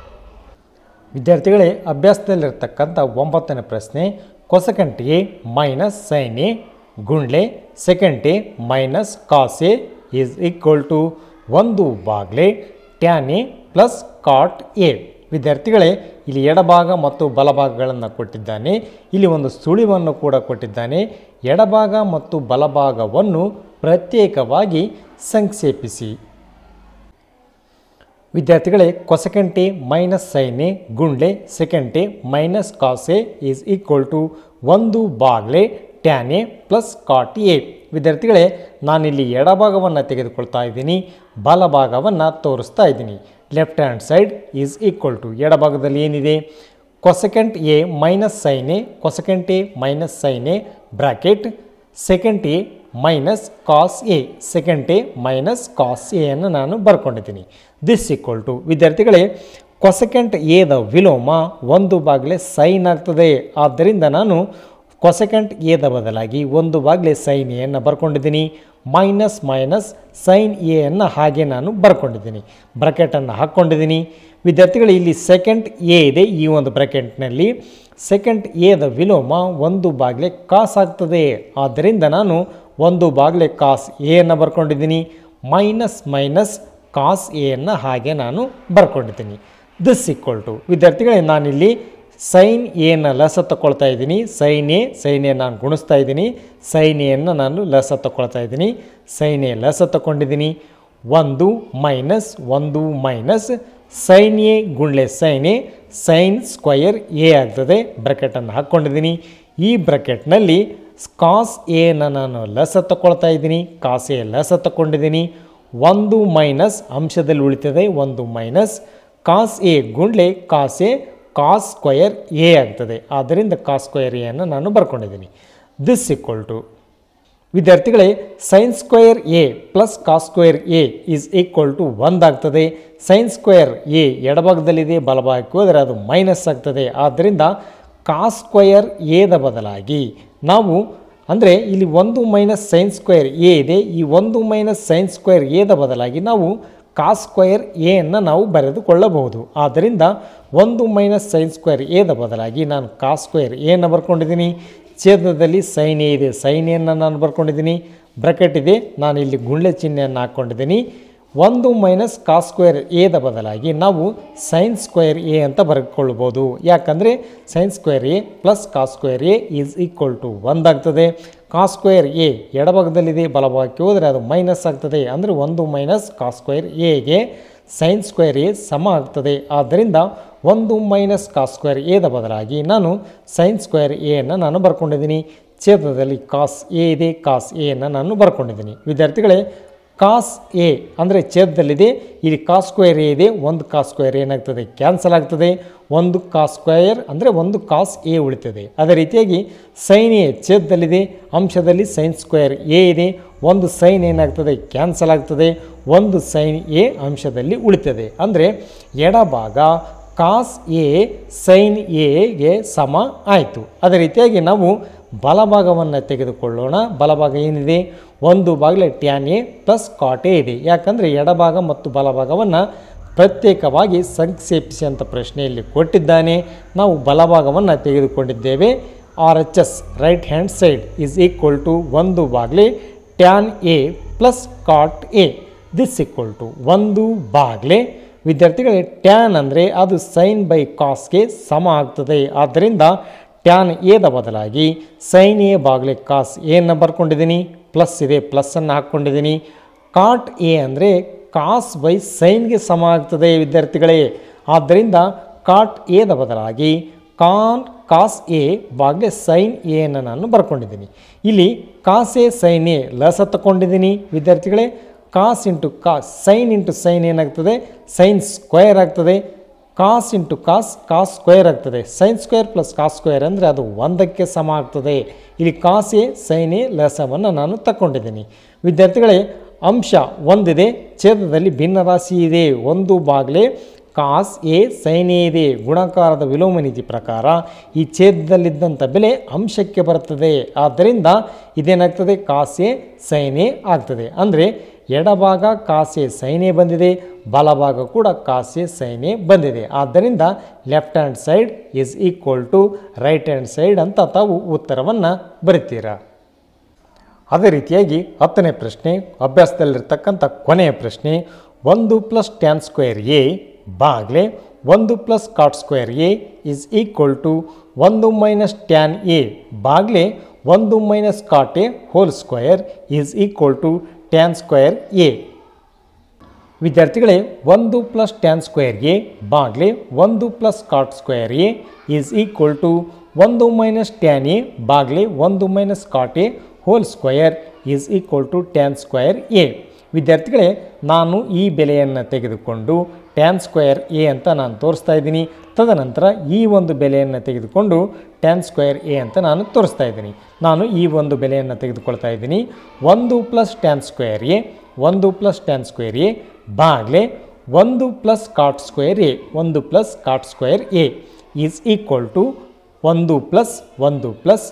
S1: ವಿದ್ಯಾರ್ಥಿಗಳೇ ಅಭ್ಯಾಸದಲ್ಲಿರ್ತಕ್ಕಂಥ ಒಂಬತ್ತನೇ ಪ್ರಶ್ನೆ cosecant A minus sine A ಗುಂಡ್ಲೆ secant A minus cos A is equal to ಒಂದು ಬಾಗ್ಲೆ tan A plus cot A ವಿದ್ಯಾರ್ಥಿಗಳೇ ಇಲ್ಲಿ ಎಡಭಾಗ ಮತ್ತು ಬಲಭಾಗಗಳನ್ನು ಕೊಟ್ಟಿದ್ದಾನೆ ಇಲ್ಲಿ ಒಂದು ಸುಳಿವನ್ನು ಕೂಡ ಕೊಟ್ಟಿದ್ದಾನೆ ಎಡಭಾಗ ಮತ್ತು ಬಲಭಾಗವನ್ನು ಪ್ರತ್ಯೇಕವಾಗಿ ಸಂಕ್ಷೇಪಿಸಿ ವಿದ್ಯಾರ್ಥಿಗಳೇ cosecant A minus sine A ಗುಂಡ್ಲೆ secant A minus cos A is equal to ಒಂದು ಬಾಗ್ಲೆ tan A plus cot A ವಿದ್ಯಾರ್ಥಿಗಳೇ ನಾನಿಲ್ಲಿ ಎಡಭಾಗವನ್ನು ತೆಗೆದುಕೊಳ್ತಾ ಇದ್ದೀನಿ ಬಲಭಾಗವನ್ನು ತೋರಿಸ್ತಾ ಇದ್ದೀನಿ left hand side is equal to ಎಡಭಾಗದಲ್ಲಿ ಏನಿದೆ cosecant A minus sine A cosecant A minus sine A bracket secant A minus cos A second A minus cos A ಅನ್ನು ನಾನು ಬರ್ಕೊಂಡಿದ್ದೀನಿ ದಿಸ್ ಈಕ್ವಲ್ ಟು ವಿದ್ಯಾರ್ಥಿಗಳೇ ಕೊಸೆಕೆಂಟ್ ಎದ ವಿಲೋಮ ಒಂದು ಬಾಗಿಲೆ ಸೈನ್ ಆಗ್ತದೆ ಆದ್ದರಿಂದ ನಾನು ಕೊಸೆಕೆಂಟ್ ಎದ ಬದಲಾಗಿ ಒಂದು ಬಾಗಿಲೆ ಸೈನ್ ಎಯನ್ನು ಬರ್ಕೊಂಡಿದ್ದೀನಿ ಮೈನಸ್ ಮೈನಸ್ ಸೈನ್ ಎಯನ್ನು ಹಾಗೆ ನಾನು ಬರ್ಕೊಂಡಿದ್ದೀನಿ ಬ್ರಕೆಟನ್ನು ಹಾಕ್ಕೊಂಡಿದ್ದೀನಿ ವಿದ್ಯಾರ್ಥಿಗಳು ಇಲ್ಲಿ ಸೆಕೆಂಡ್ ಎ ಇದೆ ಈ ಒಂದು ಬ್ರಕೆಟ್ನಲ್ಲಿ ಸೆಕೆಂಡ್ ಎದ ವಿಲೋಮ ಒಂದು ಬಾಗಿಲೆ ಕಾಸ್ ಆಗ್ತದೆ ಆದ್ದರಿಂದ ನಾನು ಒಂದು ಬಾಗಿಲೆ ಕಾಸ್ ಎಯನ್ನು ಬರ್ಕೊಂಡಿದ್ದೀನಿ ಮೈನಸ್ ಮೈನಸ್ ಕಾಸ್ ಎಯನ್ನು ಹಾಗೆ ನಾನು ಬರ್ಕೊಂಡಿದ್ದೀನಿ ದಿಸ್ ಈಕ್ವಲ್ ಟು ವಿದ್ಯಾರ್ಥಿಗಳೇ ನಾನಿಲ್ಲಿ ಸೈನ್ ಎನ ಲಸ ತಗೊಳ್ತಾ ಇದ್ದೀನಿ ಸೈನ್ ಎ ಸೈನ್ ಎ ನಾನು ಗುಣಿಸ್ತಾ ಇದ್ದೀನಿ ಸೈನ್ ಎಯನ್ನು ನಾನು ಲಸ ತಗೊಳ್ತಾ ಇದ್ದೀನಿ ಸೈನ್ ಎ ಲಸ ತಗೊಂಡಿದ್ದೀನಿ ಒಂದು ಮೈನಸ್ ಒಂದು ಮೈನಸ್ ಸೈನ್ ಎ ಗುಂಡ್ಲೆ sine A sine square A ಆಗ್ತದೆ ಬ್ರಕೆಟನ್ನು ಹಾಕ್ಕೊಂಡಿದ್ದೀನಿ ಈ ಬ್ರಕೆಟ್ನಲ್ಲಿ ಕಾಸ್ ಎನ ನಾನು ಲಸ ತಗೊಳ್ತಾ ಇದ್ದೀನಿ ಕಾಸ್ ಎ ಲಸ ತಗೊಂಡಿದ್ದೀನಿ ಒಂದು ಮೈನಸ್ ಅಂಶದಲ್ಲಿ ಉಳಿತದೆ ಒಂದು ಮೈನಸ್ ಕಾಸ್ ಎ ಗುಂಡ್ಲೆ cos A cos square A ಆಗ್ತದೆ ಆದ್ದರಿಂದ ಕಾಸ್ ಸ್ಕ್ವಯರ್ ಎಯನ್ನು ನಾನು ಬರ್ಕೊಂಡಿದ್ದೀನಿ ದಿಸ್ ಈಕ್ವಲ್ ಟು ವಿದ್ಯಾರ್ಥಿಗಳೇ sine square A plus cos square A is equal to ಒಂದಾಗ್ತದೆ ಸೈನ್ ಸ್ಕ್ವಯರ್ ಎ ಎಡಭಾಗದಲ್ಲಿದೆ ಬಲಭಾಗಕ್ಕೆ ಹೋದರೆ ಅದು ಮೈನಸ್ ಆಗ್ತದೆ ಆದ್ದರಿಂದ ಕಾಸ್ ಸ್ಕ್ವಯರ್ ಎದ ಬದಲಾಗಿ ನಾವು ಅಂದರೆ ಇಲ್ಲಿ ಒಂದು ಮೈನಸ್ ಸೈನ್ ಸ್ಕ್ವಯರ್ ಎ ಇದೆ ಈ ಒಂದು ಮೈನಸ್ ಸೈನ್ ಸ್ಕ್ವಯರ್ ಎದ ಬದಲಾಗಿ ನಾವು ಕಾಸ್ ಸ್ಕ್ವಯರ್ ಎಯನ್ನು ನಾವು ಬರೆದುಕೊಳ್ಳಬಹುದು ಆದ್ದರಿಂದ ಒಂದು ಮೈನಸ್ ಸೈನ್ ಸ್ಕ್ವಯರ್ ಎದ ಬದಲಾಗಿ ನಾನು ಕಾಸ್ ಸ್ಕ್ವಯರ್ ಎಯನ್ನು ಬರ್ಕೊಂಡಿದ್ದೀನಿ ಛೇದದಲ್ಲಿ ಸೈನ್ ಎ ಇದೆ ಸೈನ್ ಎನ್ನು ನಾನು ಬರ್ಕೊಂಡಿದ್ದೀನಿ ಬ್ರಕೆಟ್ ಇದೆ ನಾನು ಇಲ್ಲಿ ಗುಂಡ್ಲೆ ಚಿಹ್ನೆಯನ್ನು ಹಾಕ್ಕೊಂಡಿದ್ದೀನಿ ಒಂದು ಮೈನಸ್ ಕಾಸ್ ಸ್ಕ್ವೇರ್ ಎದ ಬದಲಾಗಿ ನಾವು ಸೈನ್ ಸ್ಕ್ವೇರ್ ಎ ಅಂತ ಬರ್ಕೊಳ್ಬೋದು ಯಾಕಂದರೆ sine square A plus cos square A is equal to ಒಂದಾಗ್ತದೆ ಕಾಸ್ ಸ್ಕ್ವೇರ್ ಎ ಎಡಭಾಗದಲ್ಲಿದೆ ಬಲಭಾಗಕ್ಕೆ ಹೋದರೆ ಅದು ಮೈನಸ್ ಆಗ್ತದೆ ಅಂದರೆ ಒಂದು ಮೈನಸ್ ಕಾಸ್ ಸ್ಕ್ವೇರ್ ಎಗೆ ಸೈನ್ ಸ್ಕ್ವೇರ್ ಎ ಸಮ ಆಗ್ತದೆ ಆದ್ದರಿಂದ ಒಂದು ಮೈನಸ್ ಕಾಸ್ ಸ್ಕ್ವೇರ್ ಎದ ಬದಲಾಗಿ ನಾನು ಸೈನ್ ಸ್ಕ್ವೇರ್ ಎಯನ್ನು ನಾನು ಬರ್ಕೊಂಡಿದ್ದೀನಿ ಛೇದದಲ್ಲಿ ಕಾಸ್ ಎ ಇದೆ ಕಾಸ್ ಎಯನ್ನು ನಾನು ಬರ್ಕೊಂಡಿದ್ದೀನಿ ವಿದ್ಯಾರ್ಥಿಗಳೇ ಕಾಸ್ ಎ ಅಂದರೆ ಛೇದದಲ್ಲಿದೆ ಇಲ್ಲಿ ಕಾಸ್ ಸ್ಕ್ವೇರ್ ಎ ಇದೆ ಒಂದು ಕಾಸ್ ಸ್ಕ್ವೇರ್ ಏನಾಗ್ತದೆ ಕ್ಯಾನ್ಸಲ್ ಆಗ್ತದೆ ಒಂದು ಕಾಸ್ ಸ್ಕ್ವೇರ್ ಅಂದರೆ ಒಂದು ಕಾಸ್ ಎ ಉಳಿತದೆ ಅದೇ ರೀತಿಯಾಗಿ ಸೈನ್ ಎ ಛೇದದಲ್ಲಿದೆ ಅಂಶದಲ್ಲಿ ಸೈನ್ ಸ್ಕ್ವೇರ್ ಎ ಇದೆ ಒಂದು ಸೈನ್ ಏನಾಗ್ತದೆ ಕ್ಯಾನ್ಸಲ್ ಆಗ್ತದೆ ಒಂದು ಸೈನ್ ಎ ಅಂಶದಲ್ಲಿ ಉಳಿತದೆ ಅಂದರೆ ಎಡಭಾಗ ಕಾಸ್ ಎ ಸೈನ್ ಎಗೆ ಸಮ ಆಯಿತು ಅದೇ ರೀತಿಯಾಗಿ ನಾವು ಬಲಭಾಗವನ್ನು ತೆಗೆದುಕೊಳ್ಳೋಣ ಬಲಭಾಗ ಏನಿದೆ ಒಂದು ಬಾಗಿಲೆ tan A plus cot A ಇದೆ ಯಾಕಂದರೆ ಎಡಭಾಗ ಮತ್ತು ಬಲಭಾಗವನ್ನು ಪ್ರತ್ಯೇಕವಾಗಿ ಸಂಕ್ಷೇಪಿಸಿ ಅಂತ ಪ್ರಶ್ನೆಯಲ್ಲಿ ಕೊಟ್ಟಿದ್ದಾನೆ ನಾವು ಬಲಭಾಗವನ್ನು ತೆಗೆದುಕೊಂಡಿದ್ದೇವೆ R H S right hand side is equal to ಒಂದು ಬಾಗಿಲೆ tan A plus cot A this equal to ಒಂದು ಬಾಗಿಲೆ ವಿದ್ಯಾರ್ಥಿಗಳೇ ಟ್ಯಾನ್ ಅಂದರೆ ಅದು ಸೈನ್ ಬೈ ಕಾಸ್ಗೆ ಸಮ ಆಗ್ತದೆ ಆದ್ದರಿಂದ ಟ್ಯಾನ್ ಎದ ಬದಲಾಗಿ ಸೈನ್ ಎ ಬಾಗಿಲೆ ಕಾಸ್ ಎನ್ನು ಬರ್ಕೊಂಡಿದ್ದೀನಿ ಪ್ಲಸ್ ಇದೆ ಪ್ಲಸ್ಸನ್ನು ಹಾಕ್ಕೊಂಡಿದ್ದೀನಿ ಕಾಟ್ ಎ ಅಂದರೆ ಕಾಸ್ ಬೈ ಸೈನ್ಗೆ ಸಮ ಆಗ್ತದೆ ವಿದ್ಯಾರ್ಥಿಗಳೇ ಆದ್ದರಿಂದ ಕಾಟ್ ಎದ ಬದಲಾಗಿ ಕಾನ್ ಕಾಸ್ ಎ ಬಾಗಿಲೆ ಸೈನ್ ಎಯನ್ನು ನಾನು ಬರ್ಕೊಂಡಿದ್ದೀನಿ ಇಲ್ಲಿ ಕಾಸ್ ಎ ಸೈನ್ ಎ ಲಸ ತಗೊಂಡಿದ್ದೀನಿ ವಿದ್ಯಾರ್ಥಿಗಳೇ cos into cos sine into sine ಏನಾಗ್ತದೆ ಸೈನ್ ಸ್ಕ್ವೇರ್ ಆಗ್ತದೆ cos into cos cos square ಆಗ್ತದೆ sine square plus cos square ಅಂದರೆ ಅದು ಒಂದಕ್ಕೆ ಸಮ ಆಗ್ತದೆ ಇಲ್ಲಿ ಕಾಸ್ ಎ ಸೈನ್ ಎ ಲಸವನ್ನು ನಾನು ತಗೊಂಡಿದ್ದೀನಿ ವಿದ್ಯಾರ್ಥಿಗಳೇ ಅಂಶ ಒಂದಿದೆ ಛೇದದಲ್ಲಿ ಭಿನ್ನ ರಾಶಿ ಇದೆ ಒಂದು ಬಾಗಿಲೆ ಕಾಸ್ ಎ ಸೈನ್ ಎ ಇದೆ ಗುಣಾಕಾರದ ವಿಲೋಮ ನೀತಿ ಪ್ರಕಾರ ಈ ಛೇದದಲ್ಲಿದ್ದಂಥ ಬೆಲೆ ಅಂಶಕ್ಕೆ ಬರುತ್ತದೆ ಆದ್ದರಿಂದ ಇದೇನಾಗ್ತದೆ ಕಾಸ್ ಎ ಸೈನ್ ಎ ಆಗ್ತದೆ ಅಂದರೆ ಎಡಭಾಗ ಕಾಸೆ ಸೈನೆ ಬಂದಿದೆ ಬಲಭಾಗ ಕೂಡ ಕಾಸೆ ಸೈನೆ ಬಂದಿದೆ ಆದ್ದರಿಂದ left hand side is equal to right hand side ಅಂತ ತಾವು ಉತ್ತರವನ್ನು ಬರಿತೀರಾ ಅದೇ ರೀತಿಯಾಗಿ ಹತ್ತನೇ ಪ್ರಶ್ನೆ ಅಭ್ಯಾಸದಲ್ಲಿರ್ತಕ್ಕಂಥ ಕೊನೆಯ ಪ್ರಶ್ನೆ ಒಂದು ಪ್ಲಸ್ ಟ್ಯಾನ್ ಸ್ಕ್ವೇರ್ ಎ ಬಾಗ್ಲೆ ಒಂದು plus cot square A is equal to ಒಂದು ಮೈನಸ್ ಟ್ಯಾನ್ ಎ ಬಾಗ್ಲೆ ಒಂದು minus cot A whole square is equal to tan square A ವಿದ್ಯಾರ್ಥಿಗಳೇ ಒಂದು ಪ್ಲಸ್ ಟ್ಯಾನ್ ಸ್ಕ್ವೇರ್ ಎ ಬಾಗ್ಲೆ ಒಂದು plus cot square A is equal to ಒಂದು minus tan A ಬಾಗ್ಲೆ ಒಂದು minus cot A whole square is equal to tan square A ವಿದ್ಯಾರ್ಥಿಗಳೇ ನಾನು ಈ ಬೆಲೆಯನ್ನು ತೆಗೆದುಕೊಂಡು ಟ್ಯಾನ್ ಸ್ಕ್ವಯರ್ ಎ ಅಂತ ನಾನು ತೋರಿಸ್ತಾ ಇದ್ದೀನಿ ತದನಂತರ ಈ ಒಂದು ಬೆಲೆಯನ್ನು ತೆಗೆದುಕೊಂಡು ಟ್ಯಾನ್ ಸ್ಕ್ವಯರ್ ಎ ಅಂತ ನಾನು ತೋರಿಸ್ತಾ ಇದ್ದೀನಿ ನಾನು ಈ ಒಂದು ಬೆಲೆಯನ್ನು ತೆಗೆದುಕೊಳ್ತಾ ಇದ್ದೀನಿ ಒಂದು ಪ್ಲಸ್ ಟ್ಯಾನ್ ಸ್ಕ್ವೇರ್ ಎ ಒಂದು ಪ್ಲಸ್ ಟ್ಯಾನ್ ಸ್ಕ್ವೇರ್ ಎ ಬಾಗ್ಲೆ ಒಂದು ಪ್ಲಸ್ ಕಾಟ್ ಸ್ಕ್ವೇರ್ ಎ ಒಂದು plus cot square A is equal to ಒಂದು ಪ್ಲಸ್ ಒಂದು ಪ್ಲಸ್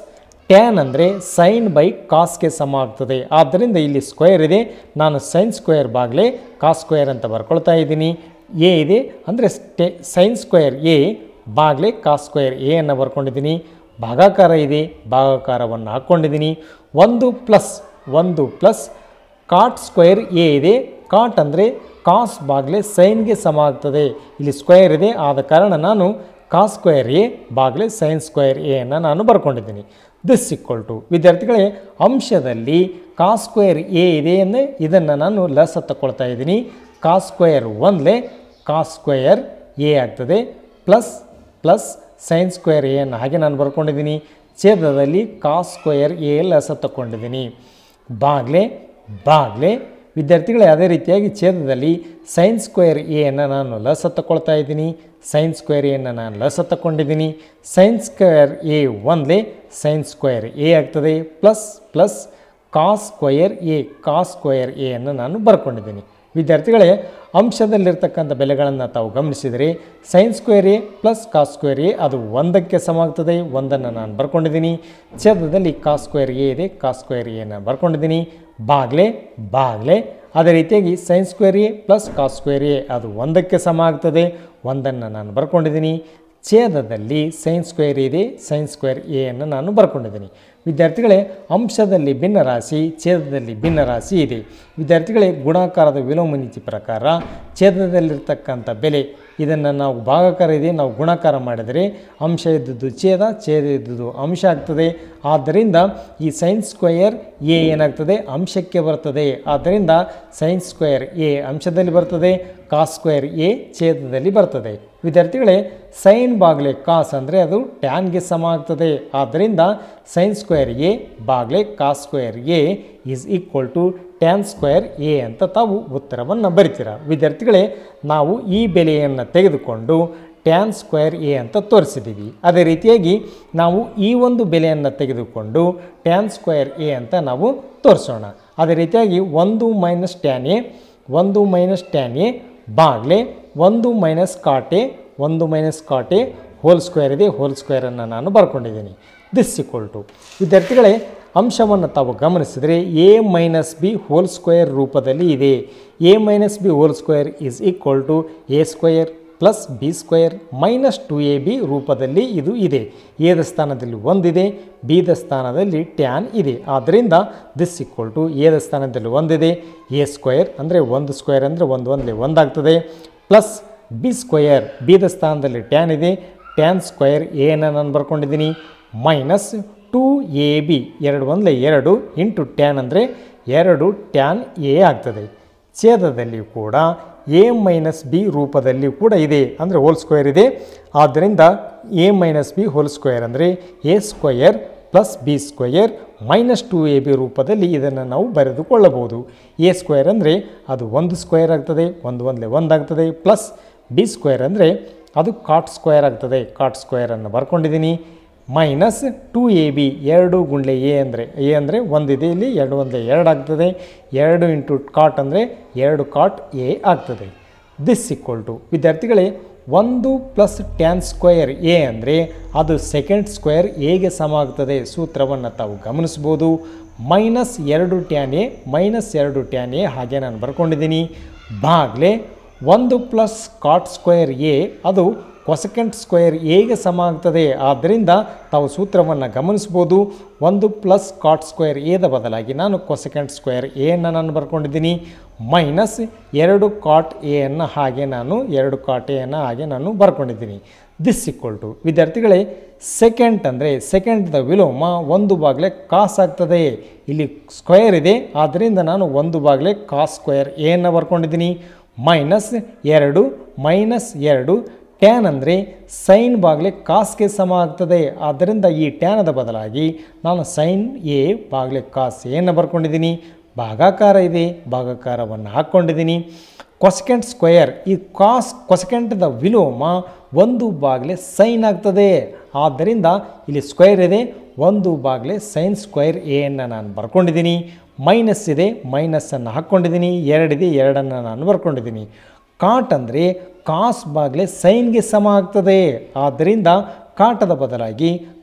S1: ಟ್ಯಾನ್ ಅಂದರೆ ಸೈನ್ ಬೈ ಕಾಸ್ಗೆ ಸಮ ಆಗ್ತದೆ ಆದ್ದರಿಂದ ಇಲ್ಲಿ ಸ್ಕ್ವೇರ್ ಇದೆ ನಾನು ಸೈನ್ ಸ್ಕ್ವೇರ್ ಬಾಗಲೇ ಕಾಸ್ ಸ್ಕ್ವೇರ್ ಅಂತ ಬರ್ಕೊಳ್ತಾ ಇದ್ದೀನಿ ಎ ಇದೆ ಅಂದರೆ ಸ್ಟೆ ಸೈನ್ ಸ್ಕ್ವೇರ್ ಎ ಬಾಗಲೇ ಕಾಸ್ ಸ್ಕ್ವೇರ್ ಎ ಅನ್ನು ಬರ್ಕೊಂಡಿದ್ದೀನಿ ಭಾಗಾಕಾರ ಇದೆ ಭಾಗಾಕಾರವನ್ನು ಹಾಕ್ಕೊಂಡಿದ್ದೀನಿ ಒಂದು ಪ್ಲಸ್ ಒಂದು ಪ್ಲಸ್ ಕಾಟ್ ಸ್ಕ್ವೇರ್ ಎ ಇದೆ ಕಾಟ್ ಅಂದರೆ ಕಾಸ್ ಬಾಗಲೇ ಸೈನ್ಗೆ ಸಮ ಆಗ್ತದೆ ಇಲ್ಲಿ ಸ್ಕ್ವೇರ್ ಇದೆ ಆದ ಕಾರಣ ನಾನು ಕಾಸ್ ಸ್ಕ್ವೇರ್ ಎ ಬಾಗಲೇ ಸೈನ್ ಸ್ಕ್ವೇರ್ ಎ ಅನ್ನು ನಾನು ಬರ್ಕೊಂಡಿದ್ದೀನಿ ದಿಸ್ ಇಕ್ವಲ್ ಟು ವಿದ್ಯಾರ್ಥಿಗಳೇ ಅಂಶದಲ್ಲಿ ಕಾಸ್ ಸ್ಕ್ವೇರ್ ಎ ಇದೆ ಅಂದರೆ ಇದನ್ನು ನಾನು ಲಸ ತಗೊಳ್ತಾ ಇದ್ದೀನಿ ಕಾಸ್ ಸ್ಕ್ವೇರ್ ಒಂದಲೇ ಕಾಸ್ ಸ್ಕ್ವೇರ್ ಎ ಆಗ್ತದೆ plus plus sine square A ಅನ್ನು ಹಾಗೆ ನಾನು ಬರ್ಕೊಂಡಿದ್ದೀನಿ ಛೇದದಲ್ಲಿ ಕಾಸ್ ಸ್ಕ್ವೇರ್ ಎ ಲಸ ತಗೊಂಡಿದ್ದೀನಿ ಬಾಗ್ಲೆ ಬಾಗ್ಲೆ ವಿದ್ಯಾರ್ಥಿಗಳೇ ಅದೇ ರೀತಿಯಾಗಿ ಛೇದದಲ್ಲಿ ಸೈನ್ ಸ್ಕ್ವೇರ್ ಎ ಅನ್ನು ನಾನು ಲಸ ತಗೊಳ್ತಾ ಇದ್ದೀನಿ ಸೈನ್ ಸ್ಕ್ವೇರ್ ಎನ್ನು ನಾನು ಲಸ ತಗೊಂಡಿದ್ದೀನಿ ಸೈನ್ ಸ್ಕ್ವೇರ್ ಎ ಒಂದಲೇ ಸೈನ್ ಸ್ಕ್ವೇರ್ ಎ ಆಗ್ತದೆ plus plus cos square A cos square A ಅನ್ನು ನಾನು ಬರ್ಕೊಂಡಿದ್ದೀನಿ ವಿದ್ಯಾರ್ಥಿಗಳೇ ಅಂಶದಲ್ಲಿರ್ತಕ್ಕಂಥ ಬೆಲೆಗಳನ್ನು ತಾವು ಗಮನಿಸಿದರೆ sine square A plus cos square A ಅದು ಒಂದಕ್ಕೆ ಸಮ ಆಗ್ತದೆ ಒಂದನ್ನು ನಾನು ಬರ್ಕೊಂಡಿದ್ದೀನಿ ಛೇದದಲ್ಲಿ ಕಾಸ್ ಸ್ಕ್ವೇರ್ ಎ ಇದೆ ಕಾಸ್ ಸ್ಕ್ವೇರ್ ಎನ ಬರ್ಕೊಂಡಿದ್ದೀನಿ ಬಾಗ್ಲೆ ಬಾಗ್ಲೆ ಅದೇ ರೀತಿಯಾಗಿ sine square A plus cos square A ಅದು ಒಂದಕ್ಕೆ ಸಮ ಆಗ್ತದೆ ಒಂದನ್ನು ನಾನು ಬರ್ಕೊಂಡಿದ್ದೀನಿ ಛೇದದಲ್ಲಿ ಸೈನ್ ಸ್ಕ್ವೇರ್ ಇದೆ ಸೈನ್ ಸ್ಕ್ವೇರ್ ಎ ಅನ್ನು ನಾನು ಬರ್ಕೊಂಡಿದ್ದೀನಿ ವಿದ್ಯಾರ್ಥಿಗಳೇ ಅಂಶದಲ್ಲಿ ಭಿನ್ನ ರಾಶಿ ಛೇದದಲ್ಲಿ ಭಿನ್ನ ರಾಶಿ ಇದೆ ವಿದ್ಯಾರ್ಥಿಗಳೇ ಗುಣಾಕಾರದ ವಿಲೋಮ ನೀತಿ ಪ್ರಕಾರ ಛೇದದಲ್ಲಿರ್ತಕ್ಕಂಥ ಬೆಲೆ ಇದನ್ನು ನಾವು ಭಾಗಾಕಾರ ಇದೆ ನಾವು ಗುಣಾಕಾರ ಮಾಡಿದರೆ ಅಂಶ ಇದ್ದದ್ದು ಛೇದ ಛೇದ ಇದ್ದದ್ದು ಅಂಶ ಆಗ್ತದೆ ಆದ್ದರಿಂದ ಈ ಸೈನ್ ಸ್ಕ್ವಯರ್ ಎ ಏನಾಗ್ತದೆ ಅಂಶಕ್ಕೆ ಬರ್ತದೆ ಆದ್ದರಿಂದ ಸೈನ್ ಸ್ಕ್ವೇರ್ ಎ ಅಂಶದಲ್ಲಿ ಬರ್ತದೆ ಕಾಸ್ ಸ್ಕ್ವೇರ್ ಎ ಛೇದದಲ್ಲಿ ಬರ್ತದೆ ವಿದ್ಯಾರ್ಥಿಗಳೇ ಸೈನ್ ಬಾಗ್ಲೆ ಕಾಸ್ ಅಂದರೆ ಅದು ಟ್ಯಾನ್ಗೆ ಸಮ ಆಗ್ತದೆ ಆದ್ದರಿಂದ ಸೈನ್ ಸ್ಕ್ವೇರ್ ಎ ಬಾಗ್ಲೆ cos square A is equal to tan square A ಅಂತ ತಾವು ಉತ್ತರವನ್ನು ಬರಿತೀರ ವಿದ್ಯಾರ್ಥಿಗಳೇ ನಾವು ಈ ಬೆಲೆಯನ್ನು ತೆಗೆದುಕೊಂಡು ಟ್ಯಾನ್ ಸ್ಕ್ವೇರ್ ಎ ಅಂತ ತೋರಿಸಿದ್ದೀವಿ ಅದೇ ರೀತಿಯಾಗಿ ನಾವು ಈ ಒಂದು ಬೆಲೆಯನ್ನು ತೆಗೆದುಕೊಂಡು ಟ್ಯಾನ್ ಸ್ಕ್ವೇರ್ ಎ ಅಂತ ನಾವು ತೋರಿಸೋಣ ಅದೇ ರೀತಿಯಾಗಿ ಒಂದು ಮೈನಸ್ ಟ್ಯಾನ್ ಎ ಒಂದು ಮೈನಸ್ ಟ್ಯಾನ್ ಎ ಬಾಗ್ಲೆ ಒಂದು ಮೈನಸ್ ಕಾಟೆ ಒಂದು ಮೈನಸ್ ಕಾಟೆ ಹೋಲ್ ಸ್ಕ್ವೇರ್ ಇದೆ ಹೋಲ್ ಸ್ಕ್ವೇರನ್ನು ನಾನು ಬರ್ಕೊಂಡಿದ್ದೀನಿ ದಿಸ್ ಇಕ್ವಲ್ ಟು ವಿದ್ಯಾರ್ಥಿಗಳೇ ಅಂಶವನ್ನು ತಾವು ಗಮನಿಸಿದರೆ A minus B whole square ರೂಪದಲ್ಲಿ ಇದೆ A minus B whole square is equal to A square plus B square minus two A B ರೂಪದಲ್ಲಿ ಇದು ಇದೆ ಎದ ಸ್ಥಾನದಲ್ಲಿ ಒಂದಿದೆ ಬಿದ ಸ್ಥಾನದಲ್ಲಿ ಟ್ಯಾನ್ ಇದೆ ಆದ್ದರಿಂದ ದಿಸ್ ಈಕ್ವಲ್ ಟು ಎದ ಸ್ಥಾನದಲ್ಲಿ ಒಂದಿದೆ ಎ ಸ್ಕ್ವೇರ್ ಅಂದರೆ ಒಂದು ಸ್ಕ್ವೇರ್ ಅಂದರೆ ಒಂದು ಒಂದಲೇ ಒಂದಾಗ್ತದೆ ಪ್ಲಸ್ ಬಿ ಸ್ಕ್ವಯರ್ ಬಿದ ಸ್ಥಾನದಲ್ಲಿ ಟ್ಯಾನ್ ಇದೆ ಟ್ಯಾನ್ ಸ್ಕ್ವಯರ್ ಎನ ನಾನು ಬರ್ಕೊಂಡಿದ್ದೀನಿ ಮೈನಸ್ ಟು ಎ ಬಿ ಎರಡು ಒಂದಲೇ ಎರಡು ಇಂಟು ಟ್ಯಾನ್ ಅಂದರೆ ಎರಡು ಟ್ಯಾನ್ ಎ ಆಗ್ತದೆ ಛೇದದಲ್ಲಿ ಕೂಡ ಎ ಮೈನಸ್ ಬಿ ರೂಪದಲ್ಲಿ ಕೂಡ ಇದೆ ಅಂದರೆ ಹೋಲ್ ಸ್ಕ್ವೇರ್ ಇದೆ ಆದ್ದರಿಂದ A minus B whole square ಅಂದರೆ A square plus B square minus two A B ರೂಪದಲ್ಲಿ ಇದನ್ನು ನಾವು ಬರೆದುಕೊಳ್ಳಬಹುದು ಎ ಸ್ಕ್ವೇರ್ ಅಂದರೆ ಅದು ಒಂದು ಸ್ಕ್ವೇರ್ ಆಗ್ತದೆ ಒಂದು ಒಂದಲೇ ಒಂದಾಗ್ತದೆ ಪ್ಲಸ್ ಬಿ ಸ್ಕ್ವೇರ್ ಅಂದರೆ ಅದು ಕಾಟ್ ಸ್ಕ್ವೇರ್ ಆಗ್ತದೆ ಕಾಟ್ ಸ್ಕ್ವೇರನ್ನು ಬರ್ಕೊಂಡಿದ್ದೀನಿ ಮೈನಸ್ ಟು ಎ ಬಿ ಎರಡು ಗುಂಡ್ಲೆ ಎ ಅಂದರೆ ಎ ಅಂದರೆ ಒಂದಿದೆ ಇಲ್ಲಿ ಎರಡು ಒಂದೇ ಎರಡು ಆಗ್ತದೆ ಎರಡು ಇಂಟು ಕಾಟ್ ಅಂದರೆ ಎರಡು ಕಾಟ್ ಎ ಆಗ್ತದೆ ದಿಸ್ ಈಕ್ವಲ್ ಟು ವಿದ್ಯಾರ್ಥಿಗಳೇ ಒಂದು ಪ್ಲಸ್ ಟ್ಯಾನ್ ಸ್ಕ್ವೇರ್ ಎ ಅಂದರೆ ಅದು ಸೆಕೆಂಡ್ ಸ್ಕ್ವೇರ್ ಎಗೆ ಸಮ ಆಗ್ತದೆ ಸೂತ್ರವನ್ನು ತಾವು ಗಮನಿಸ್ಬೋದು ಮೈನಸ್ ಎರಡು ಟ್ಯಾನ್ ಎ ಮೈನಸ್ ಎರಡು ಟ್ಯಾನ್ ಎ ಹಾಗೆ ನಾನು ಬರ್ಕೊಂಡಿದ್ದೀನಿ ಬಾಗ್ಲೆ ಒಂದು ಪ್ಲಸ್ ಕಾಟ್ ಸ್ಕ್ವೇರ್ ಎ ಅದು ಕೊಸೆಕೆಂಟ್ ಸ್ಕ್ವೇರ್ ಎಗೆ ಸಮ ಆಗ್ತದೆ ಆದ್ದರಿಂದ ತಾವು ಸೂತ್ರವನ್ನು ಗಮನಿಸ್ಬೋದು ಒಂದು ಪ್ಲಸ್ ಕಾಟ್ ಸ್ಕ್ವೇರ್ ಎದ ಬದಲಾಗಿ ನಾನು ಕೊಸೆಕೆಂಟ್ ಸ್ಕ್ವೇರ್ ಎಯನ್ನು ನಾನು ಬರ್ಕೊಂಡಿದ್ದೀನಿ ಮೈನಸ್ ಎರಡು ಕಾಟ್ ಎಯನ್ನು ಹಾಗೆ ನಾನು ಎರಡು ಕಾಟ್ ಎಯನ್ನು ಹಾಗೆ ನಾನು ಬರ್ಕೊಂಡಿದ್ದೀನಿ ದಿಸ್ ಈಕ್ವಲ್ ಟು ವಿದ್ಯಾರ್ಥಿಗಳೇ ಸೆಕೆಂಡ್ ಅಂದರೆ ಸೆಕೆಂಡ್ದ ವಿಲೋಮ ಒಂದು ಬಾಗಿಲೆ ಕಾಸ್ ಆಗ್ತದೆ ಇಲ್ಲಿ ಸ್ಕ್ವೇರ್ ಇದೆ ಆದ್ದರಿಂದ ನಾನು ಒಂದು ಬಾಗಿಲೆ ಕಾಸ್ ಸ್ಕ್ವೇರ್ ಎಯನ್ನು ಬರ್ಕೊಂಡಿದ್ದೀನಿ ಮೈನಸ್ ಎರಡು ಮೈನಸ್ ಎರಡು ಟ್ಯಾನ್ ಅಂದರೆ ಸೈನ್ ಬಾಗಿಲೆ ಕಾಸ್ಗೆ ಸಮ ಆಗ್ತದೆ ಆದ್ದರಿಂದ ಈ ಟ್ಯಾನದ ಬದಲಾಗಿ ನಾನು ಸೈನ್ ಎ ಬಾಗಿಲೆ ಕಾಸ್ ಎನ್ನು ಬರ್ಕೊಂಡಿದ್ದೀನಿ ಭಾಗಾಕಾರ ಇದೆ ಭಾಗಾಕಾರವನ್ನು ಹಾಕ್ಕೊಂಡಿದ್ದೀನಿ ಕೊಸೆಕೆಂಟ್ ಸ್ಕ್ವಯರ್ ಈ ಕಾಸ್ ಕೊಸೆಕೆಂಟ್ದ ವಿಲೋಮ ಒಂದು ಬಾಗಿಲೆ ಸೈನ್ ಆಗ್ತದೆ ಆದ್ದರಿಂದ ಇಲ್ಲಿ ಸ್ಕ್ವೇರ್ ಇದೆ ಒಂದು ಬಾಗಿಲೆ ಸೈನ್ ಸ್ಕ್ವೇರ್ ಎಯನ್ನು ನಾನು ಬರ್ಕೊಂಡಿದ್ದೀನಿ ಮೈನಸ್ ಇದೆ ಮೈನಸ್ಸನ್ನು ಹಾಕ್ಕೊಂಡಿದ್ದೀನಿ ಎರಡಿದೆ ಎರಡನ್ನು ನಾನು ಬರ್ಕೊಂಡಿದ್ದೀನಿ ಕಾಟ್ ಅಂದರೆ ಕಾಸ್ ಬಾಗಿಲೆ ಸೈನ್ಗೆ ಸಮ ಆಗ್ತದೆ ಆದ್ದರಿಂದ ಕಾಟದ ಬದಲಾಗಿ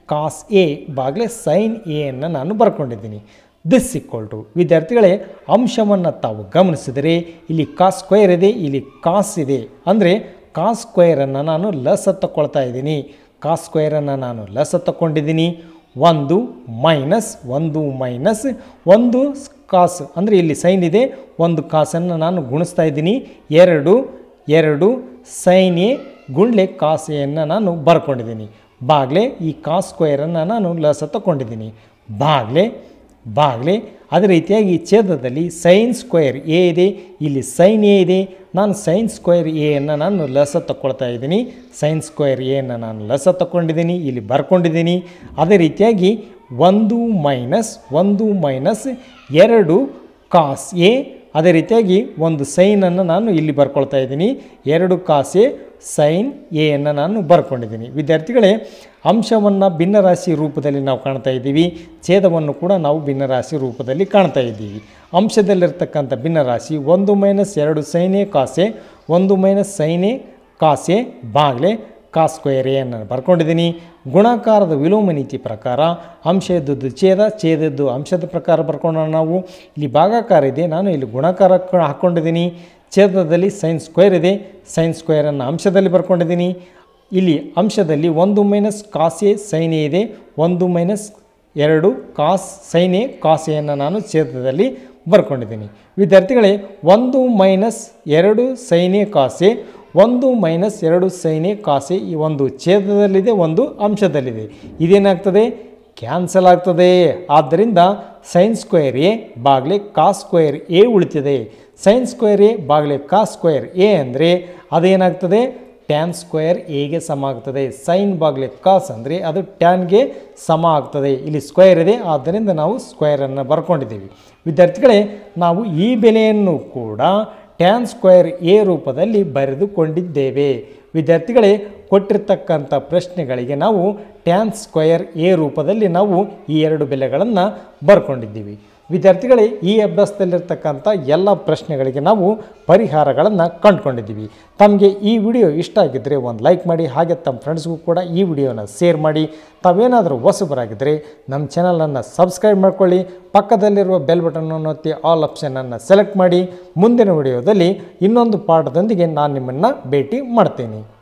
S1: ಕಾಸ್ ಎ ಬಾಗಲೇ ಸೈನ್ ಎ ಅನ್ನು ನಾನು ಬರ್ಕೊಂಡಿದ್ದೀನಿ ದಿಸ್ ಈಕ್ವಲ್ ಟು ವಿದ್ಯಾರ್ಥಿಗಳೇ ಅಂಶವನ್ನು ತಾವು ಗಮನಿಸಿದರೆ ಇಲ್ಲಿ ಕಾಸ್ ಸ್ಕ್ವೇರ್ ಇದೆ ಇಲ್ಲಿ ಕಾಸ್ ಇದೆ ಅಂದರೆ ಕಾಸ್ ಸ್ಕ್ವೇರನ್ನು ನಾನು ಲಸ ತಗೊಳ್ತಾ ಇದ್ದೀನಿ ಕಾಸ್ ಸ್ಕ್ವೇರನ್ನು ನಾನು ಲಸ ತಗೊಂಡಿದ್ದೀನಿ ಒಂದು ಮೈನಸ್ ಒಂದು ಮೈನಸ್ ಒಂದು ಕಾಸ್ ಅಂದರೆ ಇಲ್ಲಿ ಸೈನ್ ಇದೆ ಒಂದು ಕಾಸನ್ನು ನಾನು ಗುಣಿಸ್ತಾ ಇದ್ದೀನಿ ಎರಡು ಎರಡು ಸೈನ್ ಎ ಗುಂಡ್ಲೆ ಕಾಸ್ ಎಯನ್ನು ನಾನು ಬರ್ಕೊಂಡಿದ್ದೀನಿ ಬಾಗ್ಲೆ ಈ ಕಾಸ್ ಸ್ಕ್ವೇರನ್ನು ನಾನು ಲಸ ತಗೊಂಡಿದ್ದೀನಿ ಬಾಗ್ಲೆ ಬಾಗ್ಲೆ ಅದೇ ರೀತಿಯಾಗಿ ಛೇದದಲ್ಲಿ ಸೈನ್ ಸ್ಕ್ವೇರ್ ಎ ಇದೆ ಇಲ್ಲಿ ಸೈನ್ ಎ ಇದೆ ನಾನು ಸೈನ್ ಸ್ಕ್ವೇರ್ ಎಯನ್ನು ನಾನು ಲಸ ತಗೊಳ್ತಾ ಇದ್ದೀನಿ ಸೈನ್ ಸ್ಕ್ವೇರ್ ಎಯನ್ನು ನಾನು ಲಸ ತಗೊಂಡಿದ್ದೀನಿ ಇಲ್ಲಿ ಬರ್ಕೊಂಡಿದ್ದೀನಿ ಅದೇ ರೀತಿಯಾಗಿ ಒಂದು ಮೈನಸ್ ಒಂದು ಮೈನಸ್ ಎರಡು ಕಾಸ್ ಎ ಅದೇ ರೀತಿಯಾಗಿ ಒಂದು ಸೈನನ್ನು ನಾನು ಇಲ್ಲಿ ಬರ್ಕೊಳ್ತಾ ಇದ್ದೀನಿ ಎರಡು ಕಾಸೆ ಸೈನ್ ಎಯನ್ನು ನಾನು ಬರ್ಕೊಂಡಿದ್ದೀನಿ ವಿದ್ಯಾರ್ಥಿಗಳೇ ಅಂಶವನ್ನು ಭಿನ್ನರಾಶಿ ರೂಪದಲ್ಲಿ ನಾವು ಕಾಣ್ತಾ ಇದ್ದೀವಿ ಛೇದವನ್ನು ಕೂಡ ನಾವು ಭಿನ್ನರಾಶಿ ರೂಪದಲ್ಲಿ ಕಾಣ್ತಾ ಇದ್ದೀವಿ ಅಂಶದಲ್ಲಿರ್ತಕ್ಕಂಥ ಭಿನ್ನರಾಶಿ ಒಂದು ಮೈನಸ್ ಎರಡು ಸೈನೆ ಕಾಸೆ ಒಂದು ಮೈನಸ್ ಸೈನೆ ಕಾಸೆ ಬಾಗ್ಲೆ ಕಾಸ್ ಸ್ಕ್ವೇರ್ ಎನ್ನು ಬರ್ಕೊಂಡಿದ್ದೀನಿ ಗುಣಾಕಾರದ ವಿಲೋಮ ನೀತಿ ಪ್ರಕಾರ ಅಂಶ ಇದ್ದದ್ದು ಛೇದ ಛೇದ ಇದ್ದು ಅಂಶದ ಪ್ರಕಾರ ಬರ್ಕೊಂಡ ನಾವು ಇಲ್ಲಿ ಭಾಗಾಕಾರ ಇದೆ ನಾನು ಇಲ್ಲಿ ಗುಣಾಕಾರ ಕ- ಹಾಕ್ಕೊಂಡಿದ್ದೀನಿ ಛೇದದಲ್ಲಿ ಸೈನ್ ಸ್ಕ್ವೇರ್ ಇದೆ ಸೈನ್ ಸ್ಕ್ವೇರನ್ನು ಅಂಶದಲ್ಲಿ ಬರ್ಕೊಂಡಿದ್ದೀನಿ ಇಲ್ಲಿ ಅಂಶದಲ್ಲಿ ಒಂದು ಮೈನಸ್ ಕಾಸೆ ಸೈನೆ ಇದೆ ಒಂದು ಮೈನಸ್ ಎರಡು ಕಾಸ್ ಸೈನೆ ಕಾಸೆಯನ್ನು ನಾನು ಛೇದದಲ್ಲಿ ಬರ್ಕೊಂಡಿದ್ದೀನಿ ವಿದ್ಯಾರ್ಥಿಗಳೇ ಒಂದು ಮೈನಸ್ ಎರಡು ಸೈನೆ ಕಾಸೆ ಒಂದು ಮೈನಸ್ ಎರಡು ಸೈನೆ ಕಾಸೆ ಈ ಒಂದು ಛೇದದಲ್ಲಿದೆ ಒಂದು ಅಂಶದಲ್ಲಿದೆ ಇದೇನಾಗ್ತದೆ ಕ್ಯಾನ್ಸಲ್ ಆಗ್ತದೆ ಆದ್ದರಿಂದ ಸೈನ್ ಸ್ಕ್ವೇರ್ ಎ ಬಾಗ್ಲೆ ಕಾಸ್ ಸ್ಕ್ವೇರ್ ಎ ಉಳಿತಿದೆ ಸೈನ್ ಸ್ಕ್ವೇರ್ ಎ ಬಾಗ್ಲೆ ಕಾಸ್ ಸ್ಕ್ವೇರ್ ಎ ಅಂದರೆ ಅದೇನಾಗ್ತದೆ ಟ್ಯಾನ್ ಸ್ಕ್ವೇರ್ ಎಗೆ ಸಮ ಆಗ್ತದೆ ಸೈನ್ ಬಾಗ್ಲೆ ಕಾಸ್ ಅಂದರೆ ಅದು ಟ್ಯಾನ್ಗೆ ಸಮ ಆಗ್ತದೆ ಇಲ್ಲಿ ಸ್ಕ್ವೇರ್ ಇದೆ ಆದ್ದರಿಂದ ನಾವು ಸ್ಕ್ವೇರನ್ನು ಬರ್ಕೊಂಡಿದ್ದೀವಿ ವಿದ್ಯಾರ್ಥಿಗಳೇ ನಾವು ಈ ಬೆಲೆಯನ್ನು ಕೂಡ ಟ್ಯಾನ್ ಸ್ಕ್ವೇರ್ ಎ ರೂಪದಲ್ಲಿ ಬರೆದುಕೊಂಡಿದ್ದೇವೆ ವಿದ್ಯಾರ್ಥಿಗಳೇ ಕೊಟ್ಟಿರ್ತಕ್ಕಂಥ ಪ್ರಶ್ನೆಗಳಿಗೆ ನಾವು ಟ್ಯಾನ್ ಸ್ಕ್ವೇರ್ ಎ ರೂಪದಲ್ಲಿ ನಾವು ಈ ಎರಡು ಬೆಲೆಗಳನ್ನು ಬರ್ಕೊಂಡಿದ್ದೀವಿ ವಿದ್ಯಾರ್ಥಿಗಳೇ ಈ ಅಭ್ಯಾಸದಲ್ಲಿರ್ತಕ್ಕಂಥ ಎಲ್ಲ ಪ್ರಶ್ನೆಗಳಿಗೆ ನಾವು ಪರಿಹಾರಗಳನ್ನು ಕಂಡುಕೊಂಡಿದ್ದೀವಿ ತಮಗೆ ಈ ವಿಡಿಯೋ ಇಷ್ಟ ಆಗಿದ್ದರೆ ಒಂದು ಲೈಕ್ ಮಾಡಿ ಹಾಗೆ ತಮ್ಮ ಫ್ರೆಂಡ್ಸ್ಗೂ ಕೂಡ ಈ ವಿಡಿಯೋನ ಶೇರ್ ಮಾಡಿ ತಾವೇನಾದರೂ ಹೊಸಬರಾಗಿದ್ದರೆ ನಮ್ಮ ಚಾನಲನ್ನು ಸಬ್ಸ್ಕ್ರೈಬ್ ಮಾಡ್ಕೊಳ್ಳಿ ಪಕ್ಕದಲ್ಲಿರುವ ಬೆಲ್ ಬಟನನ್ನು ಒತ್ತಿ ಆಲ್ ಆಪ್ಷನನ್ನು ಸೆಲೆಕ್ಟ್ ಮಾಡಿ ಮುಂದಿನ ವಿಡಿಯೋದಲ್ಲಿ ಇನ್ನೊಂದು ಪಾಠದೊಂದಿಗೆ ನಾನು ನಿಮ್ಮನ್ನು ಭೇಟಿ ಮಾಡ್ತೀನಿ